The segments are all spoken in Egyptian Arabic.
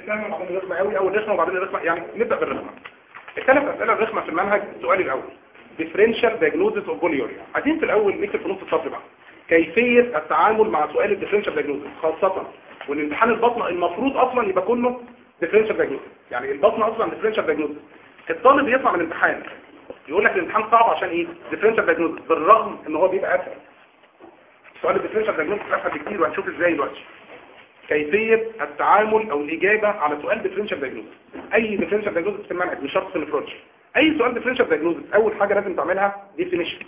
سهله وبعدين رخمه قوي او رخمه وبعدين رخمه يعني نبدا بالرخمه الثلاث اسئله الرخمه في المنهج السؤال الاول differential diagnosis of polyuria عايزين في الاول نكتب في نص السطر بقى كيفيه التعامل مع سؤال الديفرنشال diagnosis خاصه وان امتحان البطنه المفروض اصلا يبقى كله differential diagnosis يعني البطنه اصلا differential diagnosis الطالب يطلع من الامتحان يقول لك الامتحان صعب عشان ايه differential diagnosis بالرغم ان هو بيبقى اسهل سؤال الديفرنشال diagnosis اسهل بكتير وهنشوف ازاي دلوقتي كيفية التعامل او الاجابة على سؤال differential diagnosis اي differential diagnosis في المنهج مش شرط في النفرولوجي اي سؤال differential diagnosis اول حاجة لازم تعملها definition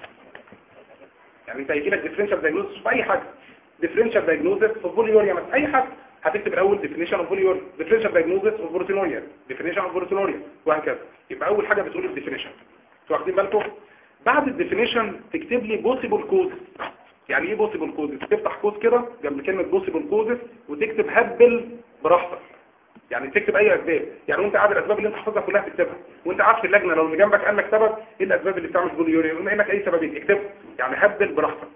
يعني انت هيجي لك differential diagnosis في اي حاجة differential diagnosis في بوليوريا مثلا اي حاجة هتكتب الاول definition of polyuria differential diagnosis of proteinuria definition of proteinuria وهكذا يبقى اول حاجة بتقول الديفينيشن انتوا واخدين بالكم بعد الديفينيشن تكتب لي possible causes يعني ايه possible causes تفتح قوس كده جنب كلمة possible causes وتكتب هبل براحتك يعني تكتب اي اسباب يعني وانت قاعد الاسباب اللي انت حافظها كلها تكتبها وانت قاعد في اللجنه لو اللي جنبك قال لك سبب ايه الاسباب اللي بتعمل بوليوريا يقول لك اي سببين اكتبها يعني هبل براحتك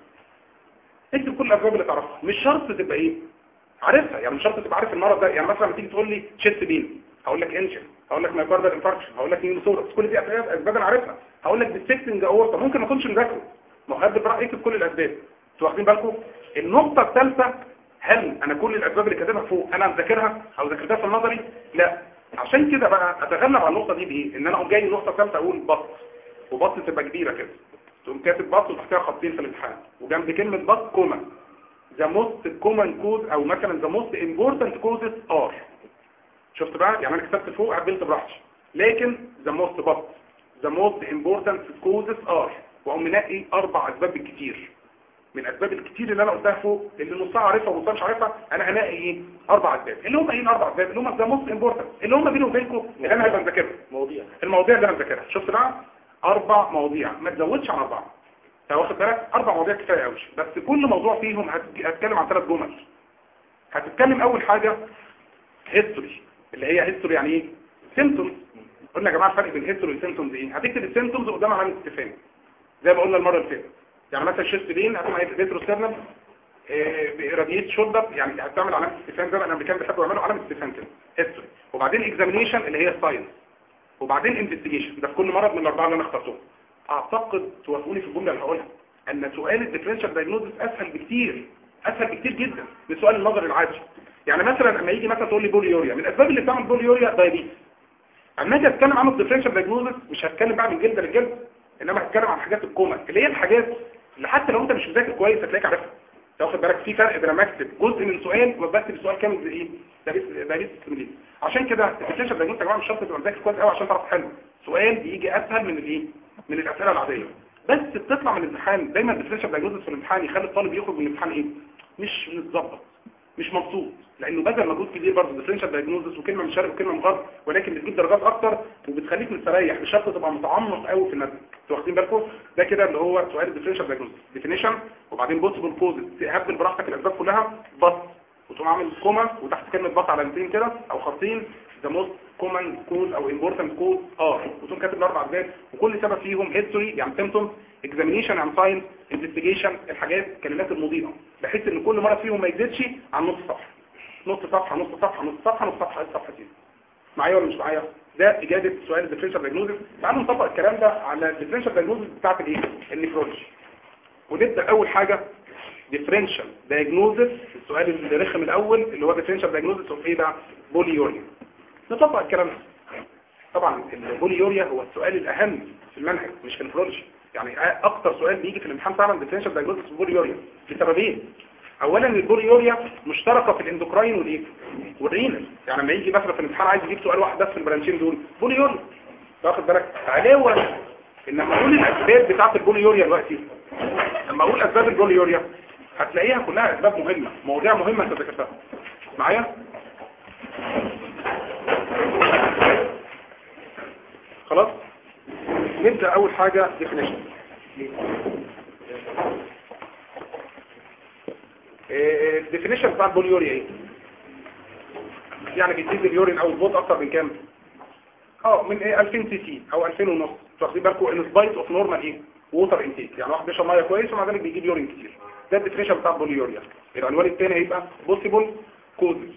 اكتب كل الاسباب اللي تعرفها مش شرط تبقى ايه عارفها يعني مش شرط تبقى عارف المرض ده يعني مثلا لما تيجي تقول لي تشيست بين هقول لك انجن هقول لك مايكاردال انفاركشن هقول لك نيوروثوركس كل دي اسباب اسباب انا عارفها هقول لك ديسكتنج اورتا ممكن ما اكونش مذاكره ما هو هبل براحتك اكتب كل الاسباب انتوا واخدين بالكم النقطة الثالثة هل انا كل الاسباب اللي كاتبها فوق انا مذاكرها او ذاكرتها في النظري لا عشان كده بقى اتغلب على النقطة دي بايه ان انا اقوم جاي النقطة الثالثة اقول بط وبط تبقى كبيرة كده تقوم كاتب بط وتحتها خطين في الامتحان وجنب كلمة بط كوما the most common cause او مثلا the most important causes are شفت بقى يعني انا كتبت فوق عدلت براحتي لكن the most بط the most important causes are واقوم منقي اربع اسباب بالكتير من الاسباب الكتير اللي انا قلتها فوق اللي نصها عارفها ونصها مش عارفها انا هلاقي ايه اربع اسباب اللي هم ايه الاربع اسباب اللي هم ذا موست امبورتنت اللي هم بيني وبينكم اللي انا هبقى مذاكرها مواضيع المواضيع اللي انا مذاكرها شفت بقى اربع مواضيع ما تزودش عن اربعه انت واخد بالك اربع مواضيع كفايه قوي بس كل موضوع فيهم هت- هتكلم عن ثلاث جمل هتتكلم اول حاجه هيستوري اللي هي هيستوري يعني ايه سيمتومز قلنا يا جماعه الفرق بين هيستوري والسيمتومز ايه هتكتب السيمتومز قدام علامه استفهام زي ما قلنا المره اللي فاتت يعني مثلا شيست بين هتقوم قايل ريتروسترنال راديت شولدر يعني هتعمل علامه استفهام زي ما الامريكان بيحبوا يعملوا علامه استفهام كده هيستوري وبعدين اكزامينيشن اللي هي الساينس وبعدين انفستيجيشن ده في كل مرض من الاربعه اللي انا اخترتهم اعتقد توافقوني في الجمله اللي هقولها ان سؤال الديفرنشال دايجنوزس اسهل بكتير اسهل بكتير جدا من سؤال النظري العادي يعني مثلا لما يجي مثلا تقول لي بوليوريا من الاسباب اللي بتعمل بوليوريا دايابيتس اما اجي اتكلم عن الديفرنشال دايجنوزس مش هتكلم بقى من جلد لجلد انما هتكلم عن حاجات الكومن اللي هي الحاجات اللي حتى لو انت مش مذاكر كويس هتلاقيك عارفها انت واخد بالك في فرق بين لما اكتب جزء من سؤال وبكتب سؤال كامل زي ايه ده لسه ده لسه تمرين عشان كده الديفرنشال دايجنوزس يا جماعه مش شرط تبقى مذاكر كويس قوي عشان تعرف تحله سؤال بيجي اسهل من الايه من الاسئله العاديه بس بتطلع من الامتحان دايما الديفرنشال دايجنوزس في الامتحان يخلي الطالب يخرج من الامتحان ايه مش متظبط مش مبسوط لانه بذل مجهود كبير برضه ديفرنشال دايجنوزس وكلمه من شرق وكلمه من غرب ولكن بتجيب درجات اكتر وبتخليك مستريح مش شرط تبقى متعمق قوي في الماده انتوا واخدين بالكم ده كده اللي هو سؤال الديفرنشال دايجنوزس ديفينيشن وبعدين بوسيبل كوزز تهبل براحتك الاسباب كلها بس وتقوم عامل كوما وتحت كلمه بس علامتين كده او خطين ذا موست كومن كوز او امبورتنت كوز ار وتقوم كاتب الاربع اسباب وكل سبب فيهم هيستوري يعني سيمتومز اكزامينيشن عن ساينس انفستيجيشن الحاجات الكلمات المضيئه بحيث ان كل مره فيهم ما يزيدش عن نص صفحه نص صفحه نص صفحه نص صفحه نص صفحه صفحتين معايا ولا مش معايا ده اجابه سؤال الديفرنشال دايجنوزس تعالوا نطبق الكلام ده على الديفرنشال دايجنوزس بتاعت الايه النفرولوجي ونبدا اول حاجه ديفرنشال دايجنوزس السؤال اللي رخم الاول اللي هو ديفرنشال دايجنوزس اوف ايه بقى بوليوريا نطبق الكلام ده طبعا البوليوريا هو السؤال الاهم في المنهج مش في النفرولوجي يعني اكتر سؤال بيجي في الامتحان فعلا ديفرنشال دايجنوزس اوف بوليوريا لسببين اولا البوليوريا مشتركه في الاندوكراين والايه والرينال يعني لما يجي مثلا في الامتحان عايز يجيب سؤال واحد بس في البرانشين دول بوليوريا واخد بالك علاوه ان لما اقول الاسباب بتاعه البوليوريا دلوقتي لما اقول اسباب البوليوريا هتلاقيها كلها اسباب مهمه مواضيع مهمه انت ذاكرتها معايا خلاص نبدا اول حاجه ديفينيشن الديفينيشن بتاع البوليوريا ايه يعني بيزيد اليورين او البوت اكتر من كام اه من ايه 2000 سي سي او 2000 ونص واخدين بالكم ان سبايت اوف نورمال ايه ووتر انتيك يعني واحد بيشرب ميه كويس ومع ذلك بيجيب يورين كتير ده الديفينيشن بتاع البوليوريا العنوان الثاني هيبقى بوسيبل كوزز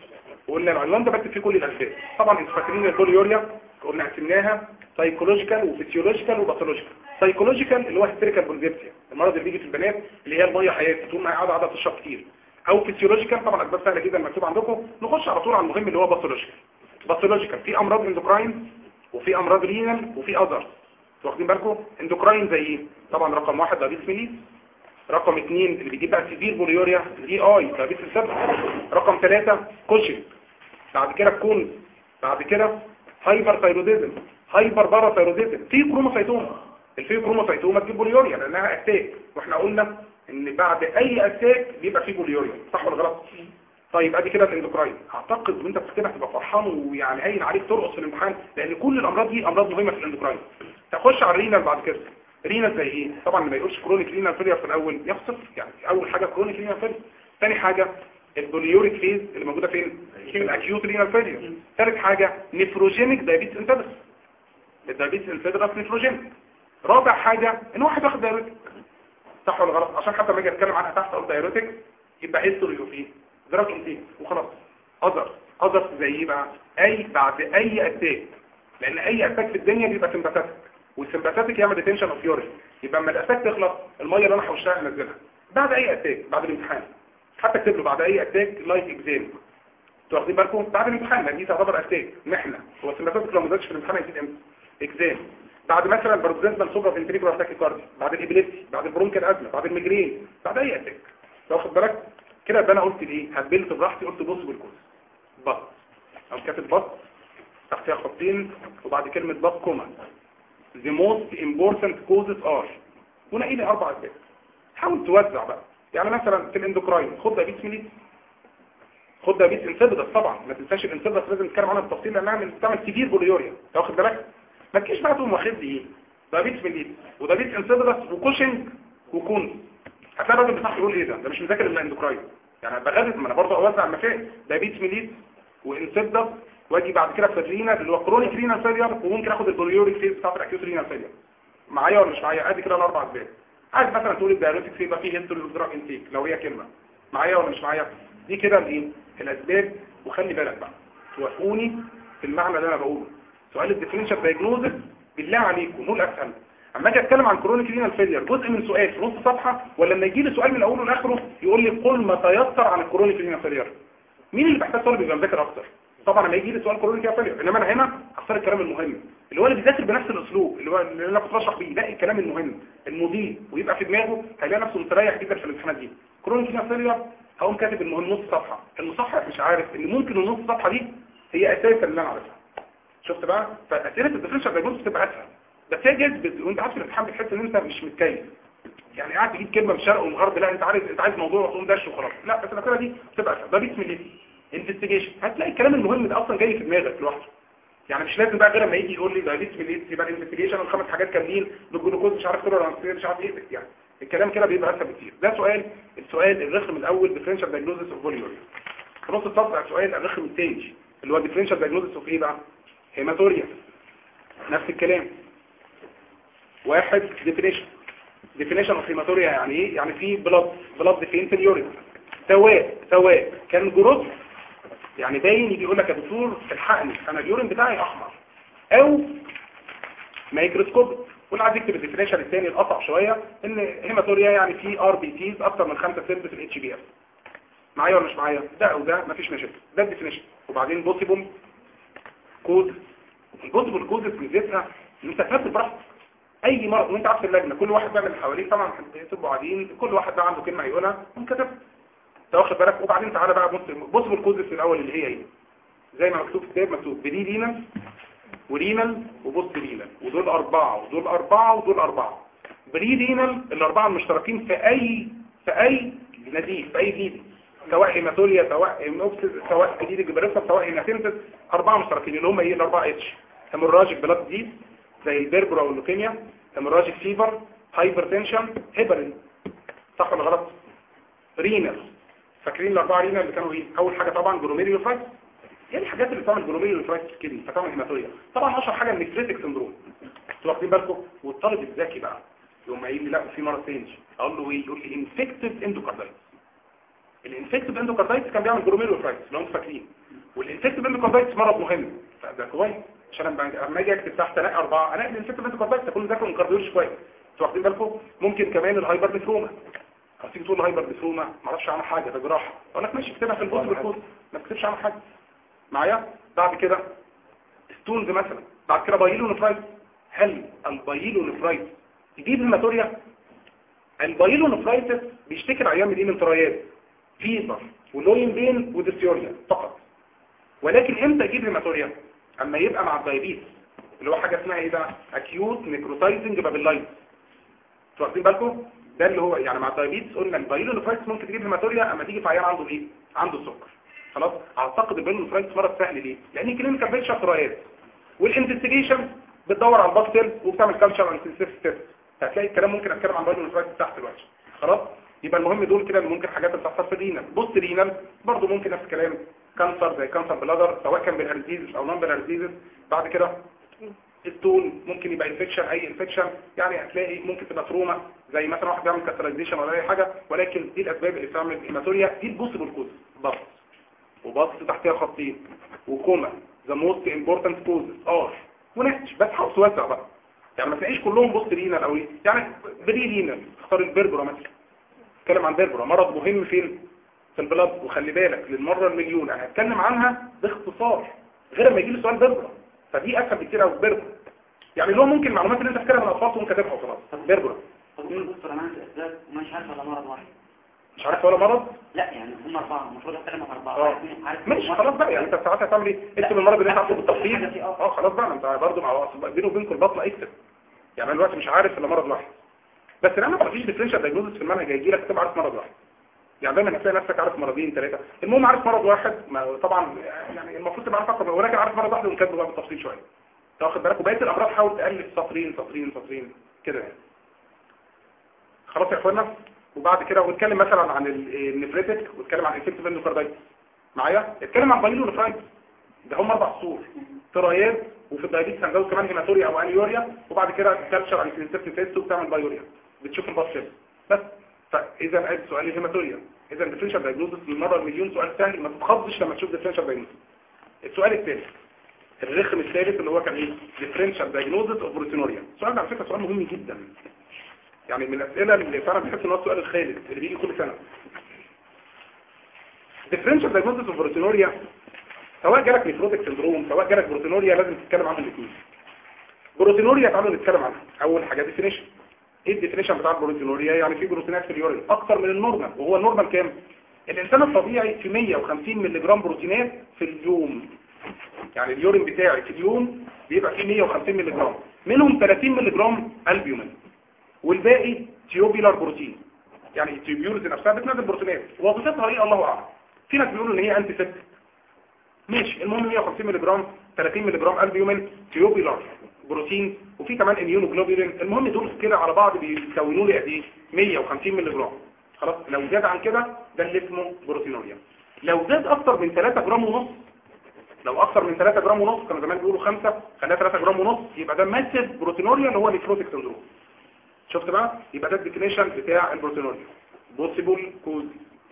وقلنا العنوان ده بكتب فيه كل الاسباب طبعا انتوا فاكرين البوليوريا قلنا قسمناها سايكولوجيكال وفيسيولوجيكال وباثولوجيكال سايكولوجيكال اللي هو هيستيريكال بوليزيبسيا المرض اللي بيجي في البنات اللي هي الميه حياتي طول ما هي قاعده قاعده تشرب كتير او فيسيولوجيكال طبعا اسباب سهله جدا مكتوب عندكم نخش على طول على المهم اللي هو باثولوجيكال باثولوجيكال في امراض اندوكراين وفي امراض رينال وفي اذر واخدين بالكم اندوكراين زي ايه طبعا رقم واحد دايابيتس ميليس رقم اثنين اللي بيجيب بقى سيفير بوليوريا دي اي دايابيتس السبب رقم ثلاثة كوشن بعد كده تكون بعد كده هايبر ثايروديزم هايبر بارا ثايروديزم في كروموسايتوما الفي كروموسايتوما تجيب بوليوريا لانها اتاك واحنا قلنا ان بعد اي اتاك بيبقى فيه بوليوريا صح ولا غلط طيب ادي كده الاندوكراين اعتقد وانت بتكتبها تبقى فرحان ويعني هين عليك ترقص في الامتحان لان كل الامراض دي امراض مهمه في الاندوكراين تخش على الرينال بعد كده رينال زي ايه طبعا ما يقولش كرونيك رينال فيلير في الاول يخسر يعني اول حاجه كرونيك رينال فيلير ثاني حاجه البوليوريك فيز اللي موجوده فين في الاكيوت رينال فيلير ثالث حاجه نيفروجينيك دايابيتس انتبس الدايابيتس انتبس نيفروجينيك رابع حاجه ان واحد واخد دايوريتك صح ولا غلط عشان حتى لما اجي اتكلم عنها تحت اقول دايوريتك يبقى هيستوري اوف ايه دراج انتيك وخلاص اذر اذر زي ايه بقى اي بعد اي اتاك لان اي اتاك في الدنيا بيبقى سمباتيك والسمباتيك يعمل ديتنشن اوف يورين يبقى اما الاتاك تخلص الميه اللي انا حوشتها انزلها بعد اي اتاك بعد الامتحان حتى اكتب له بعد اي اتاك لايف اكزام انتوا واخدين بالكم بعد الامتحان لان دي تعتبر اتاك محنه هو السمباتيك لو ما نزلش في الامتحان هيزيد امتى اكزام بعد مثلا بروزنتال سوبر فنتريكولار تاكيكاردي بعد الابيليبسي بعد البرونكال ازمه بعد الميجرين بعد اي اتاك واخد بالك كده يبقى انا قلت ايه هبلت براحتي قلت بص بالكوز بط او كاتب بط تحتها خطين وبعد كلمه بط كوما the most important causes are ونقي لي اربع اسباب حاول توزع بقى يعني مثلا في الاندوكراين خد دايبيتس ميليت خد دايبيتس انسيبيدس طبعا ما تنساش الانسيبيدس لازم نتكلم عنها بالتفصيل لانها من بتعمل سيفير بوليوريا انت واخد بالك ما تجيش بقى تقوم واخد لي ايه دايبيتس ميليت ودايبيتس انسيبيدس وكوشنج وكون هتلاقي الراجل بتاعك يقول ايه ده ده مش مذاكر الاندوكراين يعني بغرز ما انا برضه اوزع المفاهيم دايبيتس ميليت وانسيبيدس واجي بعد كده في الرينا اللي هو كرونيك رينال فيلير وممكن اخد البوليوريك فيز بتاعت الاكيوت رينال فيلير معايا ولا مش معايا ادي كده الاربع اسباب عايز مثلا تقول الدايوريتكس يبقى فيه هيستوري اوف دراج انتيك لو هي كلمه معايا ولا مش معايا دي كده الايه الاسباب وخلي بالك بقى توافقوني في المعنى اللي انا بقوله سؤال الديفرنشال دايجنوزس بالله عليكم مو الاسهل اما اجي اتكلم عن كرونيك رينال فيلير جزء من سؤال في نص صفحه ولا لما يجي لي سؤال من اوله لاخره يقول لي قل ما تيسر عن الكرونيك رينال فيلير مين اللي محتاج طالب يبقى مذاكر اكتر طبعا لما يجي لي سؤال كرونيك رينال فيلير انما انا هنا اختار الكلام المهم اللي هو اللي بيذاكر بنفس الاسلوب اللي هو اللي انا كنت بشرح بيه يلاقي الكلام المهم المضيء ويبقى في دماغه هيلاقي نفسه مستريح جدا في الامتحانات دي كرونيك رينال فيلير هقوم كاتب المهم نص صفحه المصحح مش عارف ان ممكن النص صفحه دي هي اساسا اللي انا عارفها شفت بقى فاسئله الديفرنشال دايجنوستس بتبقى اسهل بس هي جذب وانت قاعد في الامتحان بتحس ان انت مش متكيف يعني قاعد تجيب كلمه من شرق ومن غرب لا انت عايز انت عايز موضوع وتقوم داش وخلاص لا بس الاسئله دي بتبقى اسهل ده باسم الايه انفستيجيشن هتلاقي الكلام المهم ده اصلا جاي في دماغك لوحده يعني مش لازم بقى غير لما يجي يقول لي ده باسم الايه يبقى الانفستيجيشن الخمس حاجات كاملين بالجلوكوز مش عارف كده مش عارف ايه يعني الكلام كده بيبقى اسهل بكتير ده سؤال السؤال الرخم الاول ديفرنشال دايجنوزس اوف فوليوري في نص الصفحه السؤال الرخم الثاني اللي هو ديفرنشال دايجنوزس اوف ايه بقى هيماتوريا نفس الكلام واحد ديفينيشن ديفينيشن اوف هيماتوريا يعني ايه يعني في بلاد بلاد فين في اليورين سواء سواء كان جروث يعني باين يجي يقول لك يا دكتور الحقني انا اليورين بتاعي احمر او مايكروسكوب واللي عايز يكتب الديفينيشن الثاني الاصعب شويه ان هيماتوريا يعني في ار بي تيز اكتر من 5 سنت في الاتش بي اف معايا ولا مش معايا ده او ده مفيش مشاكل ده الديفينيشن وبعدين بوسيبل كود البوسيبل كود ميزتها ان انت تكتب براحتك اي مرض وانت عارف اللجنه كل واحد بقى من اللي حواليك طبعا بتبقوا قاعدين كل واحد بقى عنده كلمه هيقولها وكتب انت واخد بالك وبعدين تعالى بقى بص بص بالكود في الاول اللي هي ايه زي ما مكتوب في الكتاب مكتوب بري رينال ورينال وبوست رينال ودول اربعه ودول اربعه ودول اربعه بري رينال الاربعه المشتركين في اي في اي نزيف في اي جديد سواء هيماتوريا سواء هيموبسيس سواء جديد الجبريسة سواء هيماتيمتس اربعه مشتركين اللي هم ايه الاربعه اتش هيموراجيك بلاد ديز زي البربرا واللوكيميا هيموراجيك فيبر هايبرتنشن هيبرين صح ولا غلط رينال فاكرين الاربعه رينال اللي كانوا ايه اول حاجه طبعا جلوميريوفايت ايه الحاجات اللي بتعمل جلوميريوفايت كده فتعمل هيماتوريا طبعا اشهر حاجه النفريتك سندروم انتوا واخدين بالكم والطالب الذكي بقى يقوم قايل لي لا في مرض تاني اقول له ايه يقول لي انفكتيف اندوكاردايتس الانفكتيف اندوكاردايتس كان بيعمل جلوميريوفايت لو انتوا فاكرين والانفكتيف اندوكاردايتس مرض مهم فده كويس عشان لما اجي اكتب تحت الاقي اربعه الاقي الانفكتيف اندوكاردايتس اكون ذاكر من كارديولوجي شويه انتوا واخدين بالكم ممكن كمان الهايبر نفروما هتيجي تقول هايبر نفروما ما اعرفش عنها حاجه ده جراحه اقول لك ماشي اكتبها في البوست بالكود ما تكتبش عنها حاجه معايا بعد كده ستونز مثلا بعد كده بايلو نفرايت هل البايلو نفرايت يجيب هيماتوريا البايلو نفرايتس بيشتكي العيان من ايه من تريات فيبر ولوين بين وديستيوريا فقط ولكن امتى يجيب هيماتوريا اما يبقى مع الدايابيتس اللي هو حاجه اسمها ايه ده اكيوت نيكروتايزنج بابيلايتس انتوا واخدين بالكم ده اللي هو يعني مع الدايابيتس قلنا البايلو نفرايتس ممكن تجيب هيماتوريا اما تيجي في عيان عنده ايه عنده سكر خلاص اعتقد البايلو نفرايتس مرض سهل ليه لان كلينيكال بيتشر تريات والانفستيجيشن بتدور على الباك سيل وبتعمل كالتشر عن سيلف تيست هتلاقي الكلام ممكن اتكلم عن بايلو نفرايتس تحت دلوقتي خلاص يبقى المهم دول كده اللي ممكن حاجات بتحصل في الرينال بص رينال برضه ممكن نفس الكلام كانسر زي كانسر بلادر سواء كان بالارزيز او نون بالارزيز بعد كده التون ممكن يبقى انفكشن اي انفكشن يعني هتلاقي ممكن تبقى تروما زي مثلا واحد بيعمل كاسترايزيشن ولا اي حاجه ولكن دي الاسباب اللي بتعمل هيماتوريا دي البوسيبل كوز ضغط وبص تحتها خطين وكوما ذا موست امبورتنت كوز ار ونحش بس حبس واسع بقى يعني ما تلاقيش كلهم بوست رينال او ايه يعني بري رينال اختار البربرا مثلا اتكلم عن بيربرا مرض مهم فين في البلد وخلي بالك للمرة المليون انا هتكلم عنها باختصار غير ما يجي لي سؤال بيربرا فدي اسهل بكتير قوي بيربرا يعني اللي هو ممكن المعلومات اللي انت فاكرها من الاطفال تقوم كاتبها وخلاص بيربرا طب دكتور انا عندي اسباب ومش عارف ولا مرض واحد مش عارف ولا مرض لا يعني هم اربعه المفروض اتكلم عن اربعه اه ماشي خلاص بقى يعني انت ساعات هتعمل ايه اكتب المرض اللي انت عارفه بالتفصيل اه خلاص بقى انت برضه مع بينه وبينكم البطنه اكتب يعني انا دلوقتي مش عارف الا مرض واحد بس لما ما فيش ديفرنشال دايجنوستس في المنهج هيجي لك تبقى عارف مرض واحد يعني دايما هتلاقي نفسك عارف مرضين ثلاثه المهم عارف مرض واحد ما طبعا يعني المفروض تبقى عارف اكتر ولكن عارف مرض واحد ونكتبه بقى بالتفصيل شويه تاخد بالك وبقيه الامراض حاول تالف سطرين سطرين سطرين كده يعني خلاص يا اخوانا وبعد كده ونتكلم مثلا عن النفريتك ونتكلم عن انفكتيف اندوكاردايتس معايا اتكلم عن بايلو نفرايتس ده هم اربع سطور ترايات وفي الدايابيتس هنجوز كمان هيماتوريا او انيوريا وبعد كده كالتشر عن الانسبتيف تيست وبتعمل بايوريا بتشوف الباص بس فاذا عايز سؤال الهيماتوريا اذا الديفرنشال دايجنوستس للمره المليون سؤال سهل ما تتخضش لما تشوف ديفرنشال دايجنوستس السؤال الثالث الرخم الثالث اللي هو كان ايه ديفرنشال دايجنوستس اوف بروتينوريا السؤال ده على فكره سؤال مهم جدا يعني من الاسئله اللي فعلا بحس ان هو السؤال الخالد اللي بيجي كل سنه ديفرنشال دايجنوستس اوف بروتينوريا سواء جالك نيفروتيك سندروم سواء جالك بروتينوريا لازم تتكلم عنهم الاثنين بروتينوريا تعالوا نتكلم عنها اول حاجه ديفينيشن ايه الديفينيشن بتاع البروتينوريا يعني في بروتينات في اليورين اكتر من النورمال وهو النورمال كام الانسان الطبيعي في 150 مللي جرام بروتينات في اليوم يعني اليورين بتاعي في اليوم بيبقى فيه 150 مللي جرام منهم 30 مللي جرام البيومين والباقي تيوبيلار بروتين يعني التيوبيولز نفسها بتنزل بروتينات وظيفتها ايه الله اعلم في ناس بيقولوا ان هي انتي سيبتيك ماشي المهم 150 مللي جرام 30 مللي جرام البيومين تيوبيلار بروتين وفي كمان اميونوجلوبولين المهم دول كده على بعض بيكونوا لي قد ايه 150 مللي جرام خلاص لو زاد عن كده ده اللي اسمه بروتينوريا لو زاد اكتر من 3 جرام ونص لو اكتر من 3 جرام ونص كانوا زمان بيقولوا 5 خليها 3 جرام ونص يبقى ده ماسيف بروتينوريا اللي هو نيفروتيك سندروم شفت بقى يبقى ده الديفينيشن بتاع البروتينوريا بوسيبل كوز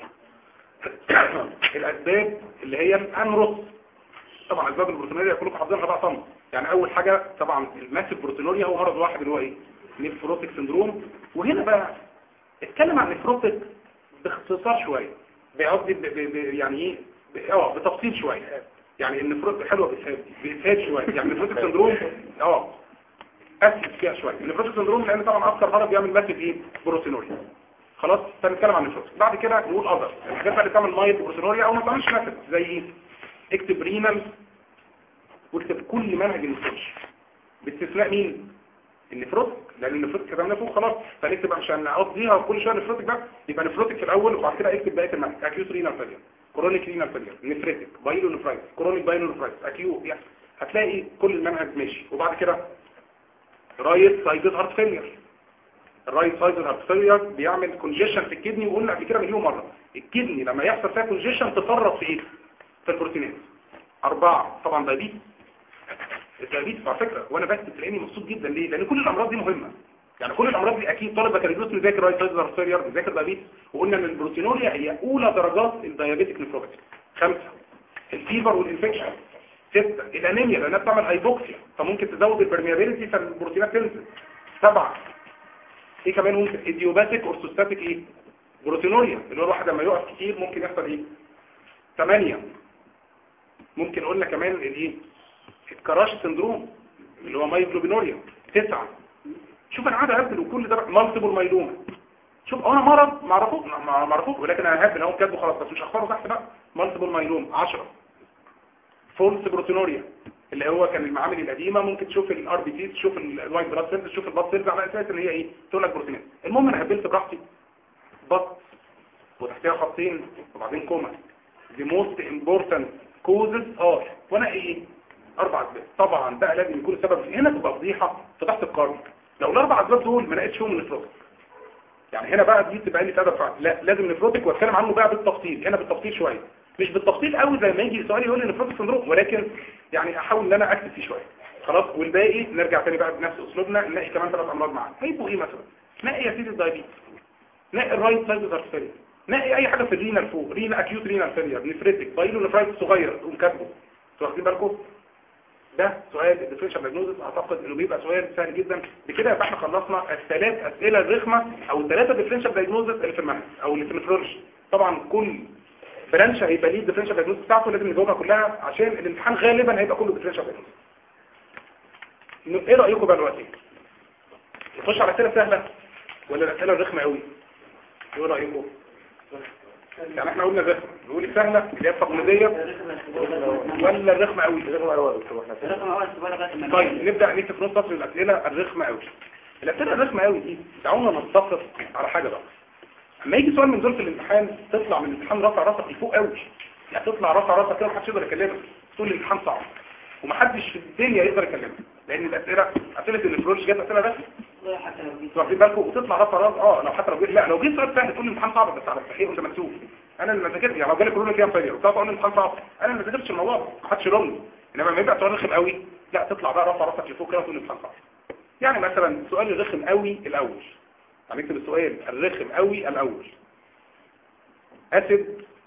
الاسباب اللي هي الانروس طبعا اسباب البروتينوريا كلكم حافظينها بقى صم يعني اول حاجة طبعا الماسيف بروتينوريا هو مرض واحد اللي هو ايه نيفروتيك سندروم وهنا بقى اتكلم عن نيفروتيك باختصار شوية بقصدي يعني ايه اه بتفصيل شوية يعني النفروتيك حلوه بإسهاب بإسهاب شوية يعني النفروتيك سندروم اه اسهل فيها شوية النفروتيك سندروم لان طبعا اكثر مرض بيعمل ماسيف ايه بروتينوريا خلاص هنتكلم عن النفروتيك بعد كده نقول اذر الحاجات بقى اللي تعمل مايل بروتينوريا او ما تعملش ماسيف زي ايه اكتب رينال واكتب كل منهج النفروتيك باستثناء مين النفروتيك لان النفروتيك كتبناه فوق خلاص فنكتب عشان نقضيها كل شويه نفروتيك بقى يبقى نفروتيك في الاول وبعد كده اكتب بقيه المنهج اكيوت رينال فيلير كرونيك رينال فيلير نفريتك بايلو نفرايتس كرونيك بايلو نفرايتس اكيو يعني هتلاقي كل المنهج ماشي وبعد كده رايت سايدد هارت فيلير الرايت سايدد هارت فيلير بيعمل كونجيشن في الكدني وقلنا قبل كده مليون مره الكدني لما يحصل فيها كونجيشن تفرط في ايه في البروتينات أربعة طبعا دايبيتس الدايبيتس على فكرة وانا بس تلاقيني مبسوط جدا ليه لان كل الامراض دي مهمة يعني كل الامراض دي اكيد طالب بكالوريوس بيذاكر رايت سايد هارت بيذاكر دايبيتس وقلنا ان البروتينوريا هي اولى درجات الدايابيتيك نيفروباثي خمسة الفيبر والانفكشن ستة الانيميا لانها بتعمل هايبوكسيا فممكن تزود البرميابيليتي فالبروتينات تنزل سبعة ايه كمان ممكن ايديوباتيك اورثوستاتيك ايه بروتينوريا اللي هو الواحد لما يقف كتير ممكن يحصل ايه ثمانية ممكن قلنا كمان الايه الكراش سندروم اللي هو مايجلوبينوريا تسعة شوف انا قاعد اهبل وكل ده مالتيبل مايلوما شوف انا مرض ما اعرفوش ما اعرفوش ولكن انا ههبل اهو كاتبه خلاص بس مش هختاره تحت بقى مالتيبل مايلوما 10 فولس بروتينوريا اللي هو كان المعامل القديمه ممكن تشوف الار بي تي تشوف الوايت بلاد سيلز تشوف البلاد سيلز على اساس ان هي ايه تقول لك بروتينات المهم انا هبلت براحتي بط وتحتها خطين وبعدين كوما the most important causes are وانا ايه اربع اسباب طبعا بقى لازم يكون السبب هنا تبقى فضيحه في تحت القرن لو الاربع اسباب دول ما لقيتش فيهم نفروتك يعني هنا بقى دي تبقى لي سبب فعلا لا لازم نفروتك واتكلم عنه بقى بالتفصيل هنا بالتفصيل شويه مش بالتفصيل قوي زي ما يجي سؤال يقول لي نفروتك سندروم ولكن يعني احاول ان انا اكتب فيه شويه خلاص والباقي نرجع تاني بقى بنفس اسلوبنا نلاقي كمان ثلاث امراض معانا هيبقوا ايه مثلا نلاقي يا سيدي الدايبيتس نلاقي الرايت سايد ارتري نلاقي اي حاجه في الرينال فوق رينا اكيوت رينال فيلير نفريتك بايلو نفرايت صغير تقوم كاتبه انتوا واخدين بالكم ده سؤال الديفرنشال دايجنوزس اعتقد انه بيبقى سؤال سهل جدا بكده يبقى احنا خلصنا الثلاث اسئله الرخمه او الثلاثه ديفرنشال دايجنوزس اللي في المنهج او اللي في النفرولوجي طبعا كل برانش هيبقى ليه الديفرنشال دايجنوزس بتاعته لازم نجاوبها كلها عشان الامتحان غالبا هيبقى كله ديفرنشال دايجنوزس ايه رايكم بقى دلوقتي نخش على اسئله سهله ولا الاسئله الرخمه قوي ايه رايكم يعني احنا قلنا الرخمه نقول السهله اللي هي التقليديه ولا الرخمه قوي طيب نبدا نكتب في نص سطر الاسئله الرخمه قوي الاسئله الرخمه قوي دي دعونا نتفق على حاجه بقى لما يجي سؤال من دول في الامتحان تطلع من الامتحان رافع راسك لفوق قوي يعني تطلع رافع راسك كده محدش يقدر يكلمك تقول الامتحان صعب ومحدش في الدنيا يقدر يكلمك لان الاسئله اسئله النفرولوجي جت اسئله رخمه واخدين بالكم وتطلع راسها راس اه لو حتى لو جه لا لو جه سؤال سهل تقول الامتحان صعب بس على الصحيح وانت مكسوف انا اللي ما ذاكرتش يعني لو جالي كورونا كام فيلير وطلع اقول الامتحان صعب انا اللي ما ذاكرتش الموضوع ما حدش يرمني انما لما يبقى سؤال رخم قوي لا تطلع بقى رافع راسك لفوق كده وتقول الامتحان صعب يعني مثلا السؤال الرخم قوي الاول هنكتب السؤال الرخم قوي الاول اسيد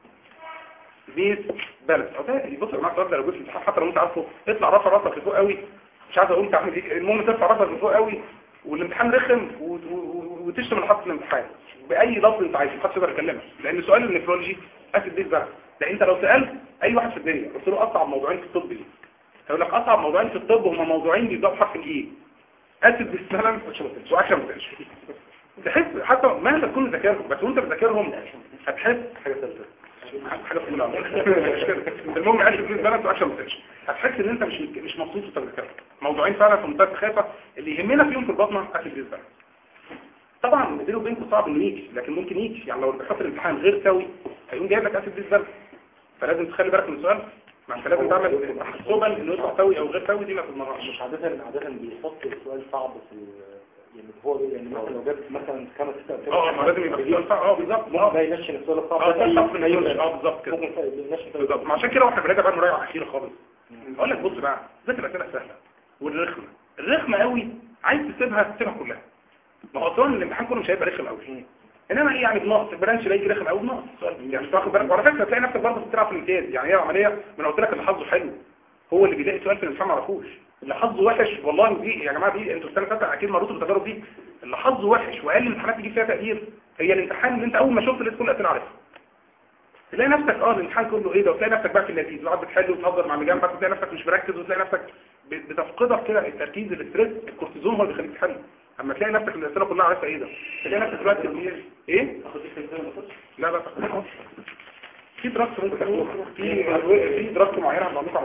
بيس بالانس بص يا جماعه السؤال ده لو جه في الامتحان حتى لو انت عارفه اطلع رافع راسك لفوق قوي مش عايز اقول تعمل ايه المهم ترفع راسك لفوق قوي والامتحان رخم وتشتم اللي حاطط الامتحان باي لفظ انت عايزه محدش يقدر يكلمك لان سؤال النفرولوجي اسيد بيس بالانس ده انت لو سالت اي واحد في الدنيا قلت له اصعب موضوعين في الطب دي هيقول لك اصعب موضوعين في الطب هما موضوعين بيبداوا بحرف الاي اسيد بيس بالانس واكشن بوتنشال تحس حتى مهما تكون ذاكرهم بس وانت بتذاكرهم هتحس حاجه ثالثه حاجه طويله المهم عايز تفيد بالانس واكشن بوتنشال هتحس ان انت مش مش مبسوط وانت بتذاكرهم موضوعين فعلا في منتهى السخافه اللي يهمنا فيهم في البطنه اسيد بيس بالانس طبعا بينه وبينكم صعب انه يجي لكن ممكن يجي يعني لو الدكتور الامتحان غير سوي هيقوم جايب لك اسيد بيس بالانس فلازم تخلي بالك من السؤال ما انت لازم تعمل تحسبا انه يطلع سوي او غير سوي دي ما تضمنهاش مش عادة عادة بيحط السؤال صعب في يعني هو يعني مثلا لو جاب مثلا خمس ست اسئله اه ما لازم يبقى في سؤال صعب اه بالظبط ممكن بقى ينشن السؤال الصعب اه ده ده صعب من يقول اه بالظبط كده ممكن ينشن بالظبط ما عشان كده واحنا بنراجع بقى المراجعه الاخيره خالص اقول لك بص بقى ذاكر الاسئله السهله والرخمه الرخمه قوي عايز تسيبها تسيبها كلها ما هو اصلا الامتحان كله مش هيبقى رخم قوي انما ايه يعني بنقص البرانش لا يجي رخم قوي بنقص يعني مش واخد بالك وعلى فكره هتلاقي نفسك برضه بتلعب في الامتياز يعني هي عمليه ما انا قلت لك اللي حظه حلو هو اللي بيلاقي سؤال في الامتحان ما يعرفوش اللي حظه وحش والله دي يا جماعه دي انتوا السنه اللي فاتت اكيد مريتوا بالتجارب دي اللي حظه وحش وقال الامتحانات تجيب فيها تقدير هي الامتحان اللي انت اول ما شفت لقيت كل الاسئله عارفها تلاقي نفسك اه الامتحان كله ايه ده وتلاقي نفسك بقى في اللذيذ وقاعد بتحل وتهزر مع اللي جنبك وتلاقي نفسك مش مركز وتلاقي نفسك ب- بتفقدك كده التركيز الاستريس الكورتيزون هو اللي بيخليك تحل اما تلاقي نفسك الاسئله كلها عارفه ايه ده تلاقي نفسك دلوقتي ايه لا لا تاخد. في دراسه ممكن تاخدوها في في دراسه معينه هنعملها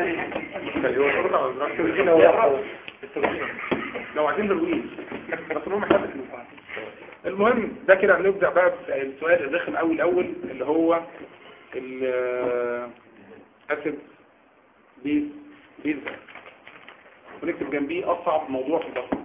على لو عايزين هيروين بس المهم حد المهم ده كده هنبدا بقى السؤال الرخم قوي الاول اللي هو ال اسيد بيز بيز ونكتب جنبيه اصعب موضوع في الضغط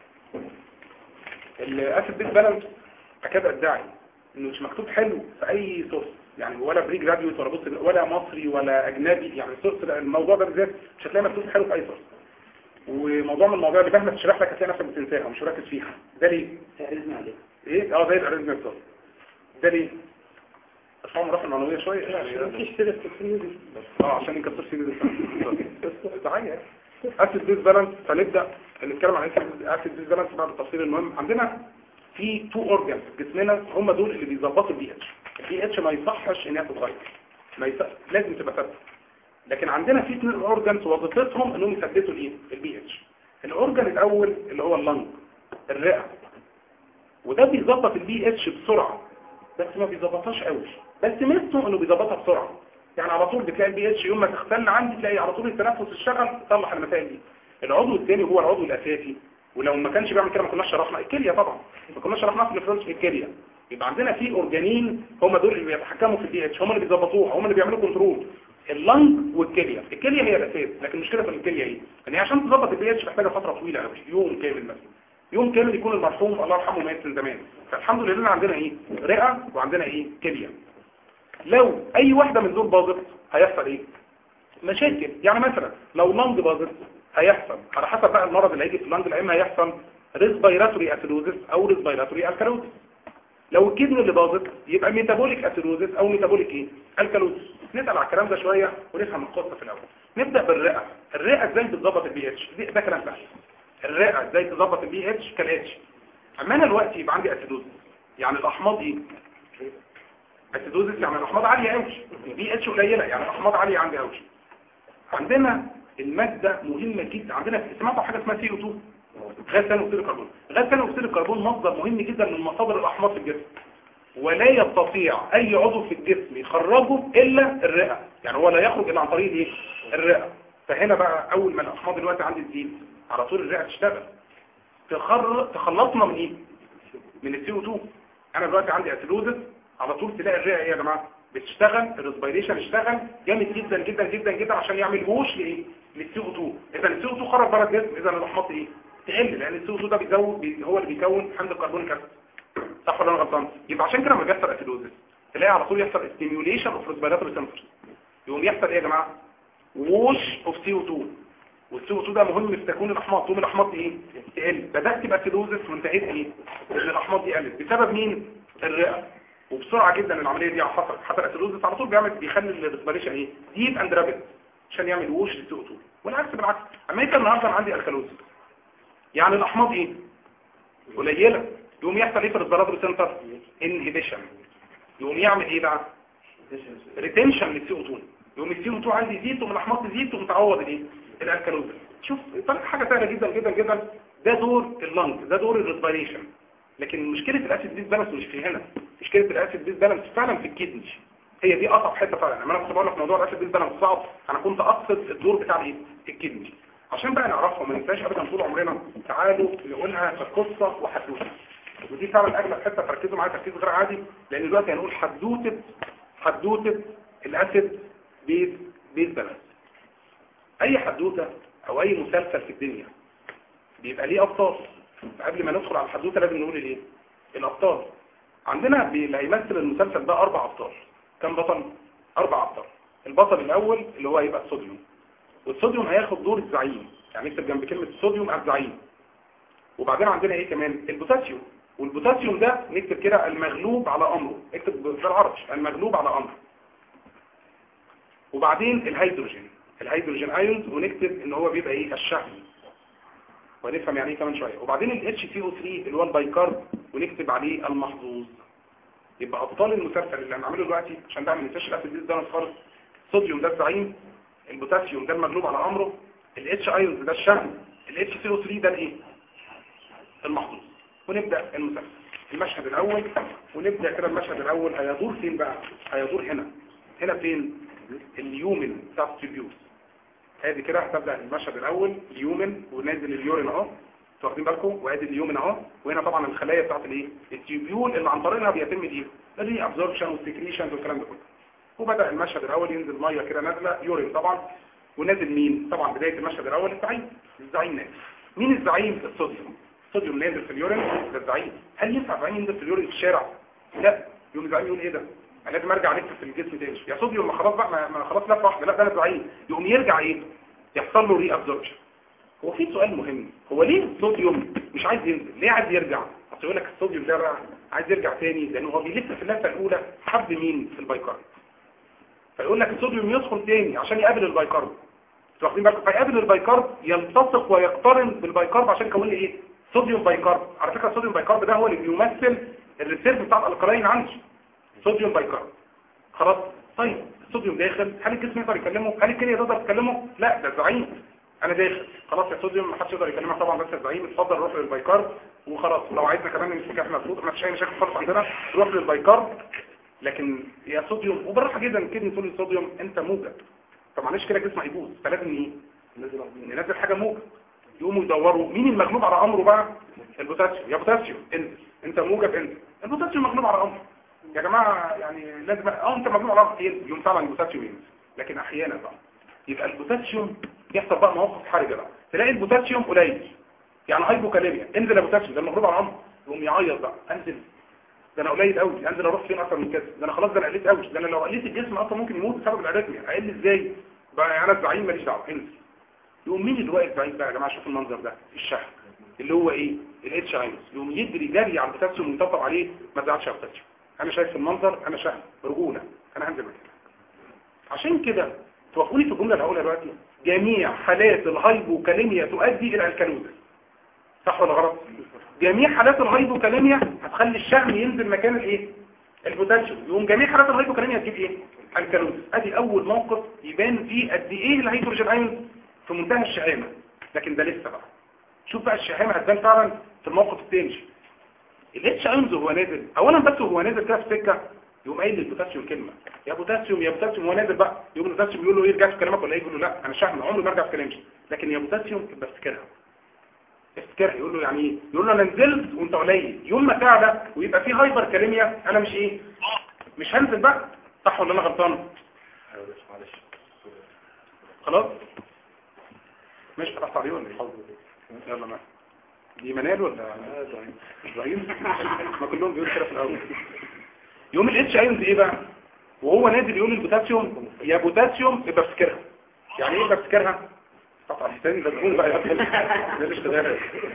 الاسيد بيز بالانس اكاد ادعي انه مش مكتوب حلو في اي سورس يعني ولا بري جراديويت ولا بص ولا مصري ولا اجنبي يعني السورس ده- الموضوع ده بالذات مش هتلاقي مكتوب حلو في اي سورس وموضوع من المواضيع اللي مهما تشرح لك هتلاقي نفسك بتنساها ومش مركز فيها ده ليه تقريبا عليك ايه اه زي الاريزميا بالظبط ده ليه ارفعوا مرافق المعنوية شوية مفيش كده في الفيلم دي اه عشان يكسر سيدي دعاية اسيد بيز بالانس فنبدا نتكلم عن اسيد بيز بالانس بعد التفصيل المهم عندنا في تو اورجانز في جسمنا هم دول اللي بيظبطوا البي اتش البي اتش ما يصحش انها تتغير ما يصح... لازم تبقى ثابته لكن عندنا في اثنين اورجانز وظيفتهم انهم يثبتوا الايه البي اتش الاورجان الاول اللي هو اللنج الرئه وده بيظبط البي اتش بسرعه بس ما بيظبطهاش قوي بس ميزته انه بيظبطها بسرعه يعني على طول بتلاقي البي اتش يوم ما تختل عندي تلاقي على طول التنفس اشتغل تصلح المسائل دي العضو الثاني هو العضو الاساسي ولو ما كانش بيعمل كده ما كناش شرحنا الكليه طبعا ما كناش شرحنا في النفرونس في الكليه يبقى عندنا في اورجانين هم دول اللي بيتحكموا في البي اتش هم اللي بيظبطوها هم اللي بيعملوا كنترول اللنج والكليه الكليه هي الاساس لكن المشكله في الكليه ايه ان هي عشان تظبط البي اتش محتاجه فتره طويله قوي يوم كامل مثلا يوم كامل يكون المرحوم الله يرحمه مات من زمان فالحمد لله عندنا ايه رئه وعندنا ايه كليه لو اي واحده من دول باظت هيحصل ايه مشاكل يعني مثلا لو لنج باظت هيحصل على حسب بقى المرض اللي هيجي في اللنج الاما هيحصل ريسبيراتوري اسيدوزس او ريسبيراتوري الكالوزس لو الكدن اللي باظت يبقى ميتابوليك اسيدوزس او ميتابوليك ايه الكالوزس نسال على الكلام ده شويه ونفهم القصه في الاول نبدا بالرئه الرئه ازاي بتظبط البي اتش ده كلام سهل الرئه ازاي تظبط البي اتش كالاتش اما انا دلوقتي يبقى عندي اسيدوزس يعني الاحماض ايه اسيدوزس يعني الاحماض عاليه قوي البي اتش قليله يعني الاحماض عاليه عندي قوي عندنا الماده مهمه جدا عندنا سمعتوا حاجه اسمها سي او 2 غاز ثاني اكسيد الكربون غاز ثاني اكسيد الكربون مصدر مهم جدا من مصادر الاحماض في الجسم ولا يستطيع اي عضو في الجسم يخرجه الا الرئه يعني هو لا يخرج الا عن طريق ايه الرئه فهنا بقى اول ما الاحماض دلوقتي عندي تزيد على طول الرئه تشتغل تخر... تخلصنا من ايه من السي او 2 انا دلوقتي عندي اسيدوزس على طول تلاقي الرئه ايه يا جماعه بتشتغل الريسبيريشن اشتغل جامد جدا جدا جدا جدا عشان يعمل ووش لايه للسي او 2 اذا السي او 2 خرج بره الجسم اذا الاحماض ايه تقل لان السي او 2 ده بيزود بي هو اللي بيكون حمض الكربونيك اسيد صح ولا انا غلطان يبقى عشان كده لما بيحصل اسيدوزس تلاقي على طول يحصل ستيميوليشن اوف ريسبيراتوري سنتر يقوم يحصل ايه يا جماعه ووش اوف سي او 2 والسي او 2 ده مهم في تكوين الاحماض تقوم الاحماض ايه تقل بدات باسيدوزس وانتهيت ايه ان الاحماض دي قلت بسبب مين الرئه وبسرعه جدا العمليه دي حصلت حتى الاسيدوزس على طول بيعمل بيخلي الريسبيريشن ايه ديب اند رابيد عشان يعمل ووش للسي او 2 والعكس بالعكس اما انت النهارده أنا عندي الكالوزس يعني الاحماض ايه قليله يقوم يحصل ايه في الريسبيراتوري سنتر انهبيشن يقوم يعمل ايه بقى ريتنشن للسي او 2 يقوم السي او 2 عندي يزيد تقوم الاحماض تزيد تقوم تعوض الايه الالكالوزس شوف طلع حاجه سهله جدا جدا جدا ده دور اللنج ده دور الريسبيريشن لكن مشكله الاسيد بيز بالانس مش في هنا مشكله الاسيد بيز بالانس فعلا في الكدني هي دي اصعب حته فعلا لما انا كنت بقول لك موضوع الاسيد بيز بالانس صعب انا كنت اقصد الدور بتاع ايه الكدني عشان بقى نعرفها ما ننساش ابدا طول عمرنا تعالوا نقولها في قصه وحدوته ودي فعلا اجمل حته تركزوا معايا تركيز غير عادي لان دلوقتي هنقول حدوته حدوته الاسيد بيز بيز بالانس اي حدوته او اي مسلسل في الدنيا بيبقى ليه ابطال قبل ما ندخل على الحدوته لازم نقول الايه الابطال عندنا بي- اللي هيمثل المسلسل ده اربع ابطال كم بطل اربع ابطال البطل الاول اللي هو هيبقى الصوديوم والصوديوم هياخد دور الزعيم يعني نكتب جنب كلمه الصوديوم الزعيم وبعدين عندنا ايه كمان البوتاسيوم والبوتاسيوم ده نكتب كده المغلوب على امره اكتب بالعربي المغلوب على امره وبعدين الهيدروجين الهيدروجين ايونز ونكتب ان هو بيبقى ايه الشحن وهنفهم يعني ايه كمان شويه وبعدين ال HCO3 اللي هو البايكارب ونكتب عليه المحظوظ يبقى ابطال المسلسل اللي هنعمله دلوقتي عشان ده ما ننساش الاسيد ده خالص الصوديوم ده الزعيم البوتاسيوم ده المغلوب على امره الاتش ايونز ده الشحن ال HCO3 ده الايه المحظوظ ونبدا المسلسل المشهد الاول ونبدا كده المشهد الاول هيدور فين بقى هيدور هنا هنا فين اليومن بتاع التريبيوس ادي كده هتبدا المشهد الاول اليومن ونازل اليورين اهو انتوا واخدين بالكم وادي اليومن اهو وهنا طبعا الخلايا بتاعت الايه التيوبيول اللي عن طريقها بيتم الايه الري ابزوربشن والسكريشن والكلام ده كله وبدا المشهد الاول ينزل ميه كده نازله يورين طبعا ونازل مين طبعا بدايه المشهد الاول الزعيم الزعيم نازل مين الزعيم الصوديوم الصوديوم نازل في اليورين ده الزعيم هل ينفع الزعيم ينزل في اليورين في الشارع لا يوم الزعيم يقول ايه ده انا لازم ارجع الف في الجسم تاني يا صوديوم ما خلاص بقى ما- ما خلاص لفه واحده لا ده انا زعيم يقوم يرجع ايه يحصل له ري ابزوربشن هو في سؤال مهم هو ليه الصوديوم مش عايز ينزل ليه عايز يرجع اصل يقول لك الصوديوم ده بقى عايز يرجع تاني لانه هو بيلف في اللفه الاولى حب مين في البايكارب فيقول لك الصوديوم يدخل تاني عشان يقابل البايكارب انتوا واخدين بالكم فيقابل البايكارب يلتصق ويقترن بالبايكارب عشان يكون لي ايه صوديوم بايكارب على فكره الصوديوم بايكارب ده هو اللي بيمثل الريسيرف بتاع الالقلاين عندي صوديوم بايكارب خلاص طيب الصوديوم داخل هل الجسم يقدر يكلمه هل الكليه تقدر تكلمه لا ده زعيم انا داخل خلاص يا صوديوم ما حدش يقدر يكلمك طبعا بس الزعيم اتفضل روح للبايكارب وخلاص ولو عايزنا كمان نمسك احنا الصوت ما فيش اي مشاكل خالص عندنا روح للبايكارب لكن يا صوديوم وبالراحه جدا كده تقول الصوديوم انت موجب طب معلش كده الجسم هيبوظ فلازم ايه ننزل حاجه موجب يقوموا يدوروا مين المغلوب على امره بقى البوتاسيوم يا بوتاسيوم انزل انت موجب انزل البوتاسيوم مغلوب على امره يا جماعه يعني لازم اه انت مغلوب على امره ينزل يوم فعلا البوتاسيوم ينزل لكن احيانا بقى يبقى البوتاسيوم يحصل بقى مواقف حرجه بقى تلاقي البوتاسيوم قليل يعني هايبوكاليميا انزل يا بوتاسيوم ده المغلوب على امره يقوم يعيط بقى انزل ده انا قليل قوي انزل اروح فين اكتر من كده ده انا خلاص ده انا قليت قوي ده انا لو قليت الجسم اصلا ممكن يموت بسبب الاريثميا اقل ازاي بقى انا الزعيم ماليش دعوه انزل يقوم مين اللي واقف بعيد بقى يا جماعه شوفوا المنظر ده الشحم اللي هو ايه الاتش اينس يقوم يجري جري على البوتاسيوم ويطبق عليه ما تزعلش يا بوتاسيوم انا شايف المنظر انا شحم رجوله انا هنزل مكانك عشان كده توافقوني في الجمله الاولى دلوقتي جميع حالات الهايبوكاليميا تؤدي الى الكالوزا صح ولا غلط جميع حالات الهايبوكاليميا هتخلي الشحم ينزل مكان الايه البوتاسيوم يقوم جميع حالات الهايبوكاليميا تجيب ايه الكالوزا ادي اول موقف يبان فيه قد ايه الهيدروجين ايون في منتهى الشهامه لكن ده لسه بقى شوف بقى الشهامه هتبان فعلا في الموقف الثاني الاتش ايونز وهو نازل اولا بس وهو نازل كده في سكه يقوم قايل للبوتاسيوم كلمه يا بوتاسيوم يا بوتاسيوم هو نازل بقى يقوم البوتاسيوم يقول له ايه رجعت في كلامك ولا ايه يقول له لا انا شحن عمري ما ارجع في كلامي لكن يا بوتاسيوم يبقى افتكرها افتكرها يقول له يعني ايه يقول له انا نزلت وانت قليل يوم ما تعلى ويبقى في هايبر كاليميا انا مش ايه مش هنزل بقى صح ولا انا غلطان معلش خلاص مش فتحت عليه ولا ايه يلا ما دي منال ولا ابراهيم ما كلهم بيقولوا كده في الاول يوم الاتش ايونز ايه بقى وهو نازل يقول البوتاسيوم يا بوتاسيوم يبقى افتكرها يعني ايه يبقى افتكرها قطع حسين ده تكون بقى يقفل ده الاشتغال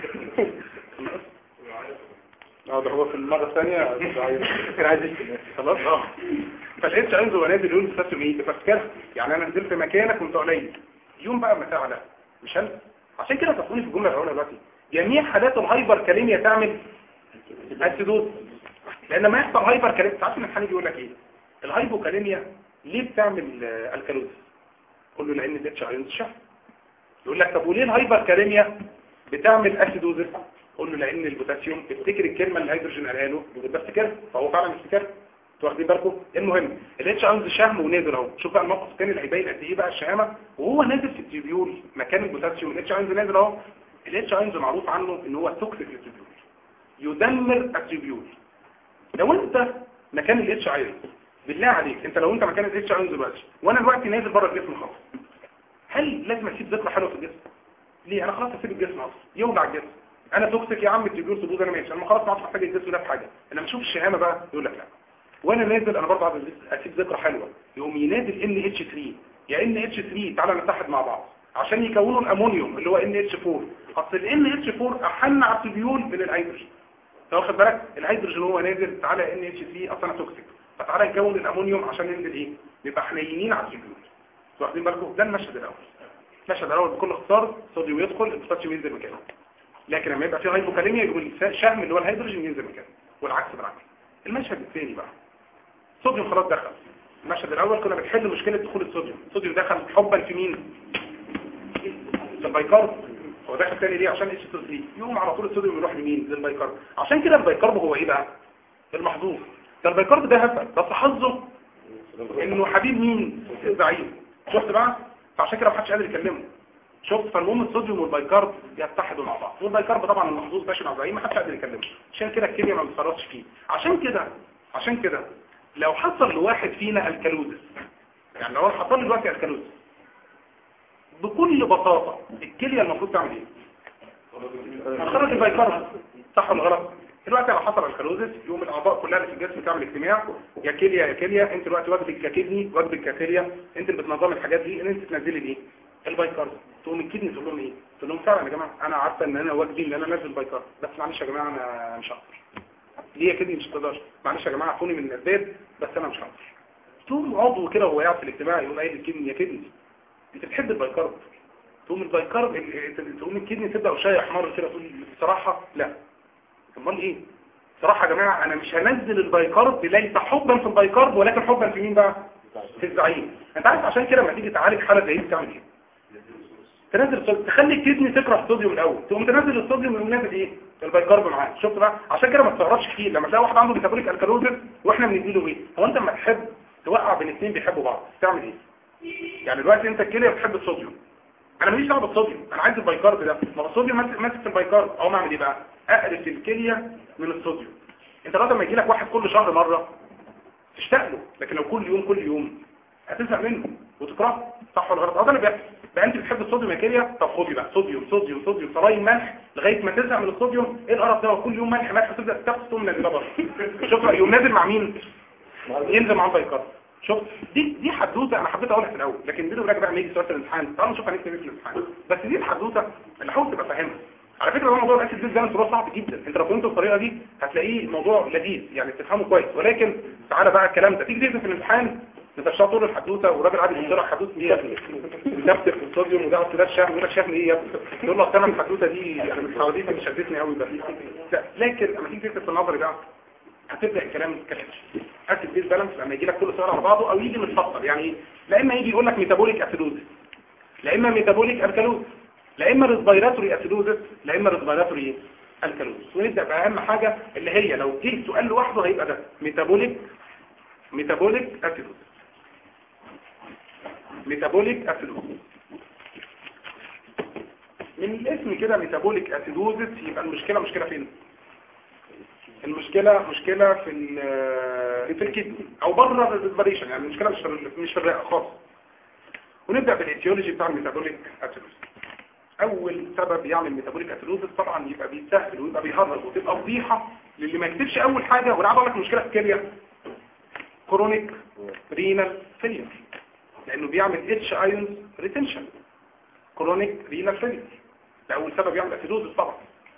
اه ده هو في المرة الثانية كان عايز يشتغل خلاص اه فالاتش ايونز هو نازل يقول البوتاسيوم ايه يبقى افتكرها يعني انا نزلت مكانك وانت قليل يوم بقى ما تعلى مش هل عشان كده تقولي في الجملة الاولى دلوقتي جميع حالات الهايبر كاليميا تعمل اسيدوز لان ما يحصل هايبر كاليميا تعرف ان الحالي بيقول لك ايه الهايبوكاليميا ليه بتعمل آه، الكالوز قول له لان الاتش ايونز شحن يقول لك طب وليه الهايبر كاليميا بتعمل اسيدوز قول له لان البوتاسيوم افتكر الكلمه اللي الهيدروجين قالها له يبقى افتكرها فهو فعلا افتكرها انتوا واخدين بالكم المهم الاتش ايونز شهم ونازل اهو شوف بقى الموقف الثاني اللي هيبين قد ايه بقى الشهامه وهو نازل في التيبيول مكان البوتاسيوم الاتش ايونز نازل اهو الاتش ايونز معروف عنه ان هو توكسيك للتيبيول يدمر التيبيول لو انت مكان الاتش ايونز بالله عليك انت لو انت مكان الاتش ايونز دلوقتي وانا دلوقتي نازل بره الجسم خالص هل لازم اسيب ذكرى حلوه في الجسم ليه انا خلاص اسيب الجسم اصلا يوجع الجسم انا توكسيك يا عم التيبيول تبوظ انا ماشي انا خلاص ما عادش محتاج الجسم ده في حاجه لما اشوف الشهامه بقى يقول لك لا وانا نازل انا برضه عايز اسيب ذكرى حلوه يقوم ينادي ان اتش 3 يا ان اتش 3 تعالى نتحد مع بعض عشان يكونوا الامونيوم اللي هو ان اتش 4 اصل الان اتش 4 احن على التيبيول من الهيدروجين انت واخد بالك الهيدروجين هو نازل تعالى ان اتش 3 اصلا توكسيك فتعالى نكون الامونيوم عشان ننزل ايه نبقى حنينين على التيبيول انتوا واخدين بالكم ده المشهد الاول المشهد الاول بكل اختصار الصوديوم يدخل البوتاسيوم ينزل مكانه لكن لما يبقى في هايبوكاليميا يقوم الشهم اللي هو الهيدروجين ينزل مكانه والعكس بالعكس المشهد الثاني بقى الصوديوم خلاص دخل المشهد الاول كنا بنحل مشكله دخول الصوديوم الصوديوم دخل حبا في مين في البايكارب هو داخل تاني ليه عشان اتش 3 يقوم على طول الصوديوم يروح لمين للبايكارب عشان كده البايكارب هو ايه بقى المحظوظ ده البايكارب ده هفل بس حظه انه حبيب مين الزعيم شفت بقى فعشان كده محدش قادر يكلمه شفت فالمهم الصوديوم والبايكارب يتحدوا مع بعض والبايكارب طبعا المحظوظ ماشي مع الزعيم محدش قادر يكلمه عشان كده الكيمياء ما بتصرفش فيه عشان كده عشان كده لو حصل لواحد فينا الكالوزس يعني لو حصل لي دلوقتي الكالوزس بكل بساطة الكلية المفروض تعمل ايه هتخرج البايكارب صح ولا غلط دلوقتي لو حصل الكالوزس يوم الاعضاء كلها اللي في الجسم تعمل اجتماع يا كليه يا كليه انت دلوقتي واجبك ككدني واجبك ككليه انت اللي بتنظم الحاجات دي ان انت تنزلي الايه البايكارب تقوم الكدني تقول لهم ايه تقول لهم فعلا يا جماعه انا عارفه ان انا واجبي ان انا انزل بايكارب بس معلش يا جماعه انا مش هقدر ليه يا كدني مش هتقدرش معلش يا جماعه عفوني من الاسباب بس انا مش هقدر تقوم عضو كده وهو قاعد في الاجتماع يقول قايل الكدني يا كدني انت بتحب البايكارب تقوم البايكارب تقوم الكدني تبدا وشاي احمر كده تقول بصراحه لا امال ايه صراحه يا جماعه انا مش هنزل البايكارب ليس حبا في البايكارب ولكن حبا في مين بقى في الزعيم انت عارف عشان كده لما تيجي تعالج حاله زي دي بتعمل ايه تنزل الصوديوم تخلي الكدني تكره الصوديوم الاول تقوم تنزل الصوديوم ويقوم نازل ايه البايكارب معاه شفت بقى عشان كده ما تستغربش كتير لما تلاقي واحد عنده ميتابوليك الكالوزيس واحنا بنديله ايه هو انت لما تحب توقع بين اثنين بيحبوا بعض تعمل ايه يعني دلوقتي انت الكليه بتحب الصوديوم انا ماليش دعوه بالصوديوم انا عايز البايكارب ده ما هو الصوديوم ماسك ماسك في البايكارب اقوم اعمل ايه بقى اقرف الكليه من الصوديوم انت لغايه ما يجي لك واحد كل شهر مره تشتاق له لكن لو كل يوم كل يوم هتزهق منه وتكرهه صح ولا غلط هذا اللي بيحصل بقى انت بتحب الصوديوم يا كليه طب خدي بقى صوديوم صوديوم صوديوم صلاين ملح لغايه ما تزهق من الصوديوم ايه القرف ده كل يوم ملح ملح تبدا تاخد من الجبر شوف يوم نازل مع مين ينزل مع البايكارب شوف دي دي حدوته انا حبيت اقولها في الاول لكن دي بقى بقى نيجي سؤال الامتحان تعالوا نشوف هنكتب ايه في الامتحان بس دي الحدوته اللي حاول تبقى فاهمها على فكره هو موضوع الاسيد ده موضوع صعب جدا انت لو فهمته بالطريقه دي هتلاقيه موضوع لذيذ يعني تفهمه كويس ولكن تعالى بقى الكلام ده تيجي تكتب في الامتحان انت مش طول الحدوته وراجل قاعد يشرح حدوته دي يا ابني نفسك في الصوديوم وده كده الشهم يقول لك شهم ايه يا ابني يقول لك انا الحدوته دي يعني من الحواديت اللي شدتني قوي بس لكن لما تيجي تكتب في النظري بقى هتبدا الكلام يتكلم اسيد بيز بالانس لما يجي لك كل سؤال على بعضه او يجي متفصل يعني لا اما يجي يقول لك ميتابوليك اسيدوزس لا اما ميتابوليك الكالوز لا اما ريسبيراتوري اسيدوزس لا اما ريسبيراتوري الكالوز ونبدا باهم حاجه اللي هي لو جه سؤال لوحده هيبقى ده ميتابوليك ميتابوليك اسيدوزس ميتابوليك اسيدوزس من الاسم كده ميتابوليك اسيدوزس يبقى المشكله مشكله فين المشكلة مشكلة في في الكدني او بره الريسبيريشن يعني المشكلة مش في مش في الرئة خالص ونبدأ بالايتيولوجي بتاع الميتابوليك اتيروزس اول سبب يعمل ميتابوليك اتيروزس طبعا يبقى بيسهل ويبقى بيهرج وتبقى فضيحة للي ما يكتبش اول حاجة وانا اقول لك المشكلة في الكلية كرونيك رينال فيلير لانه بيعمل اتش ايونز ريتنشن كرونيك رينال فيلير ده اول سبب يعمل اتيروزس طبعا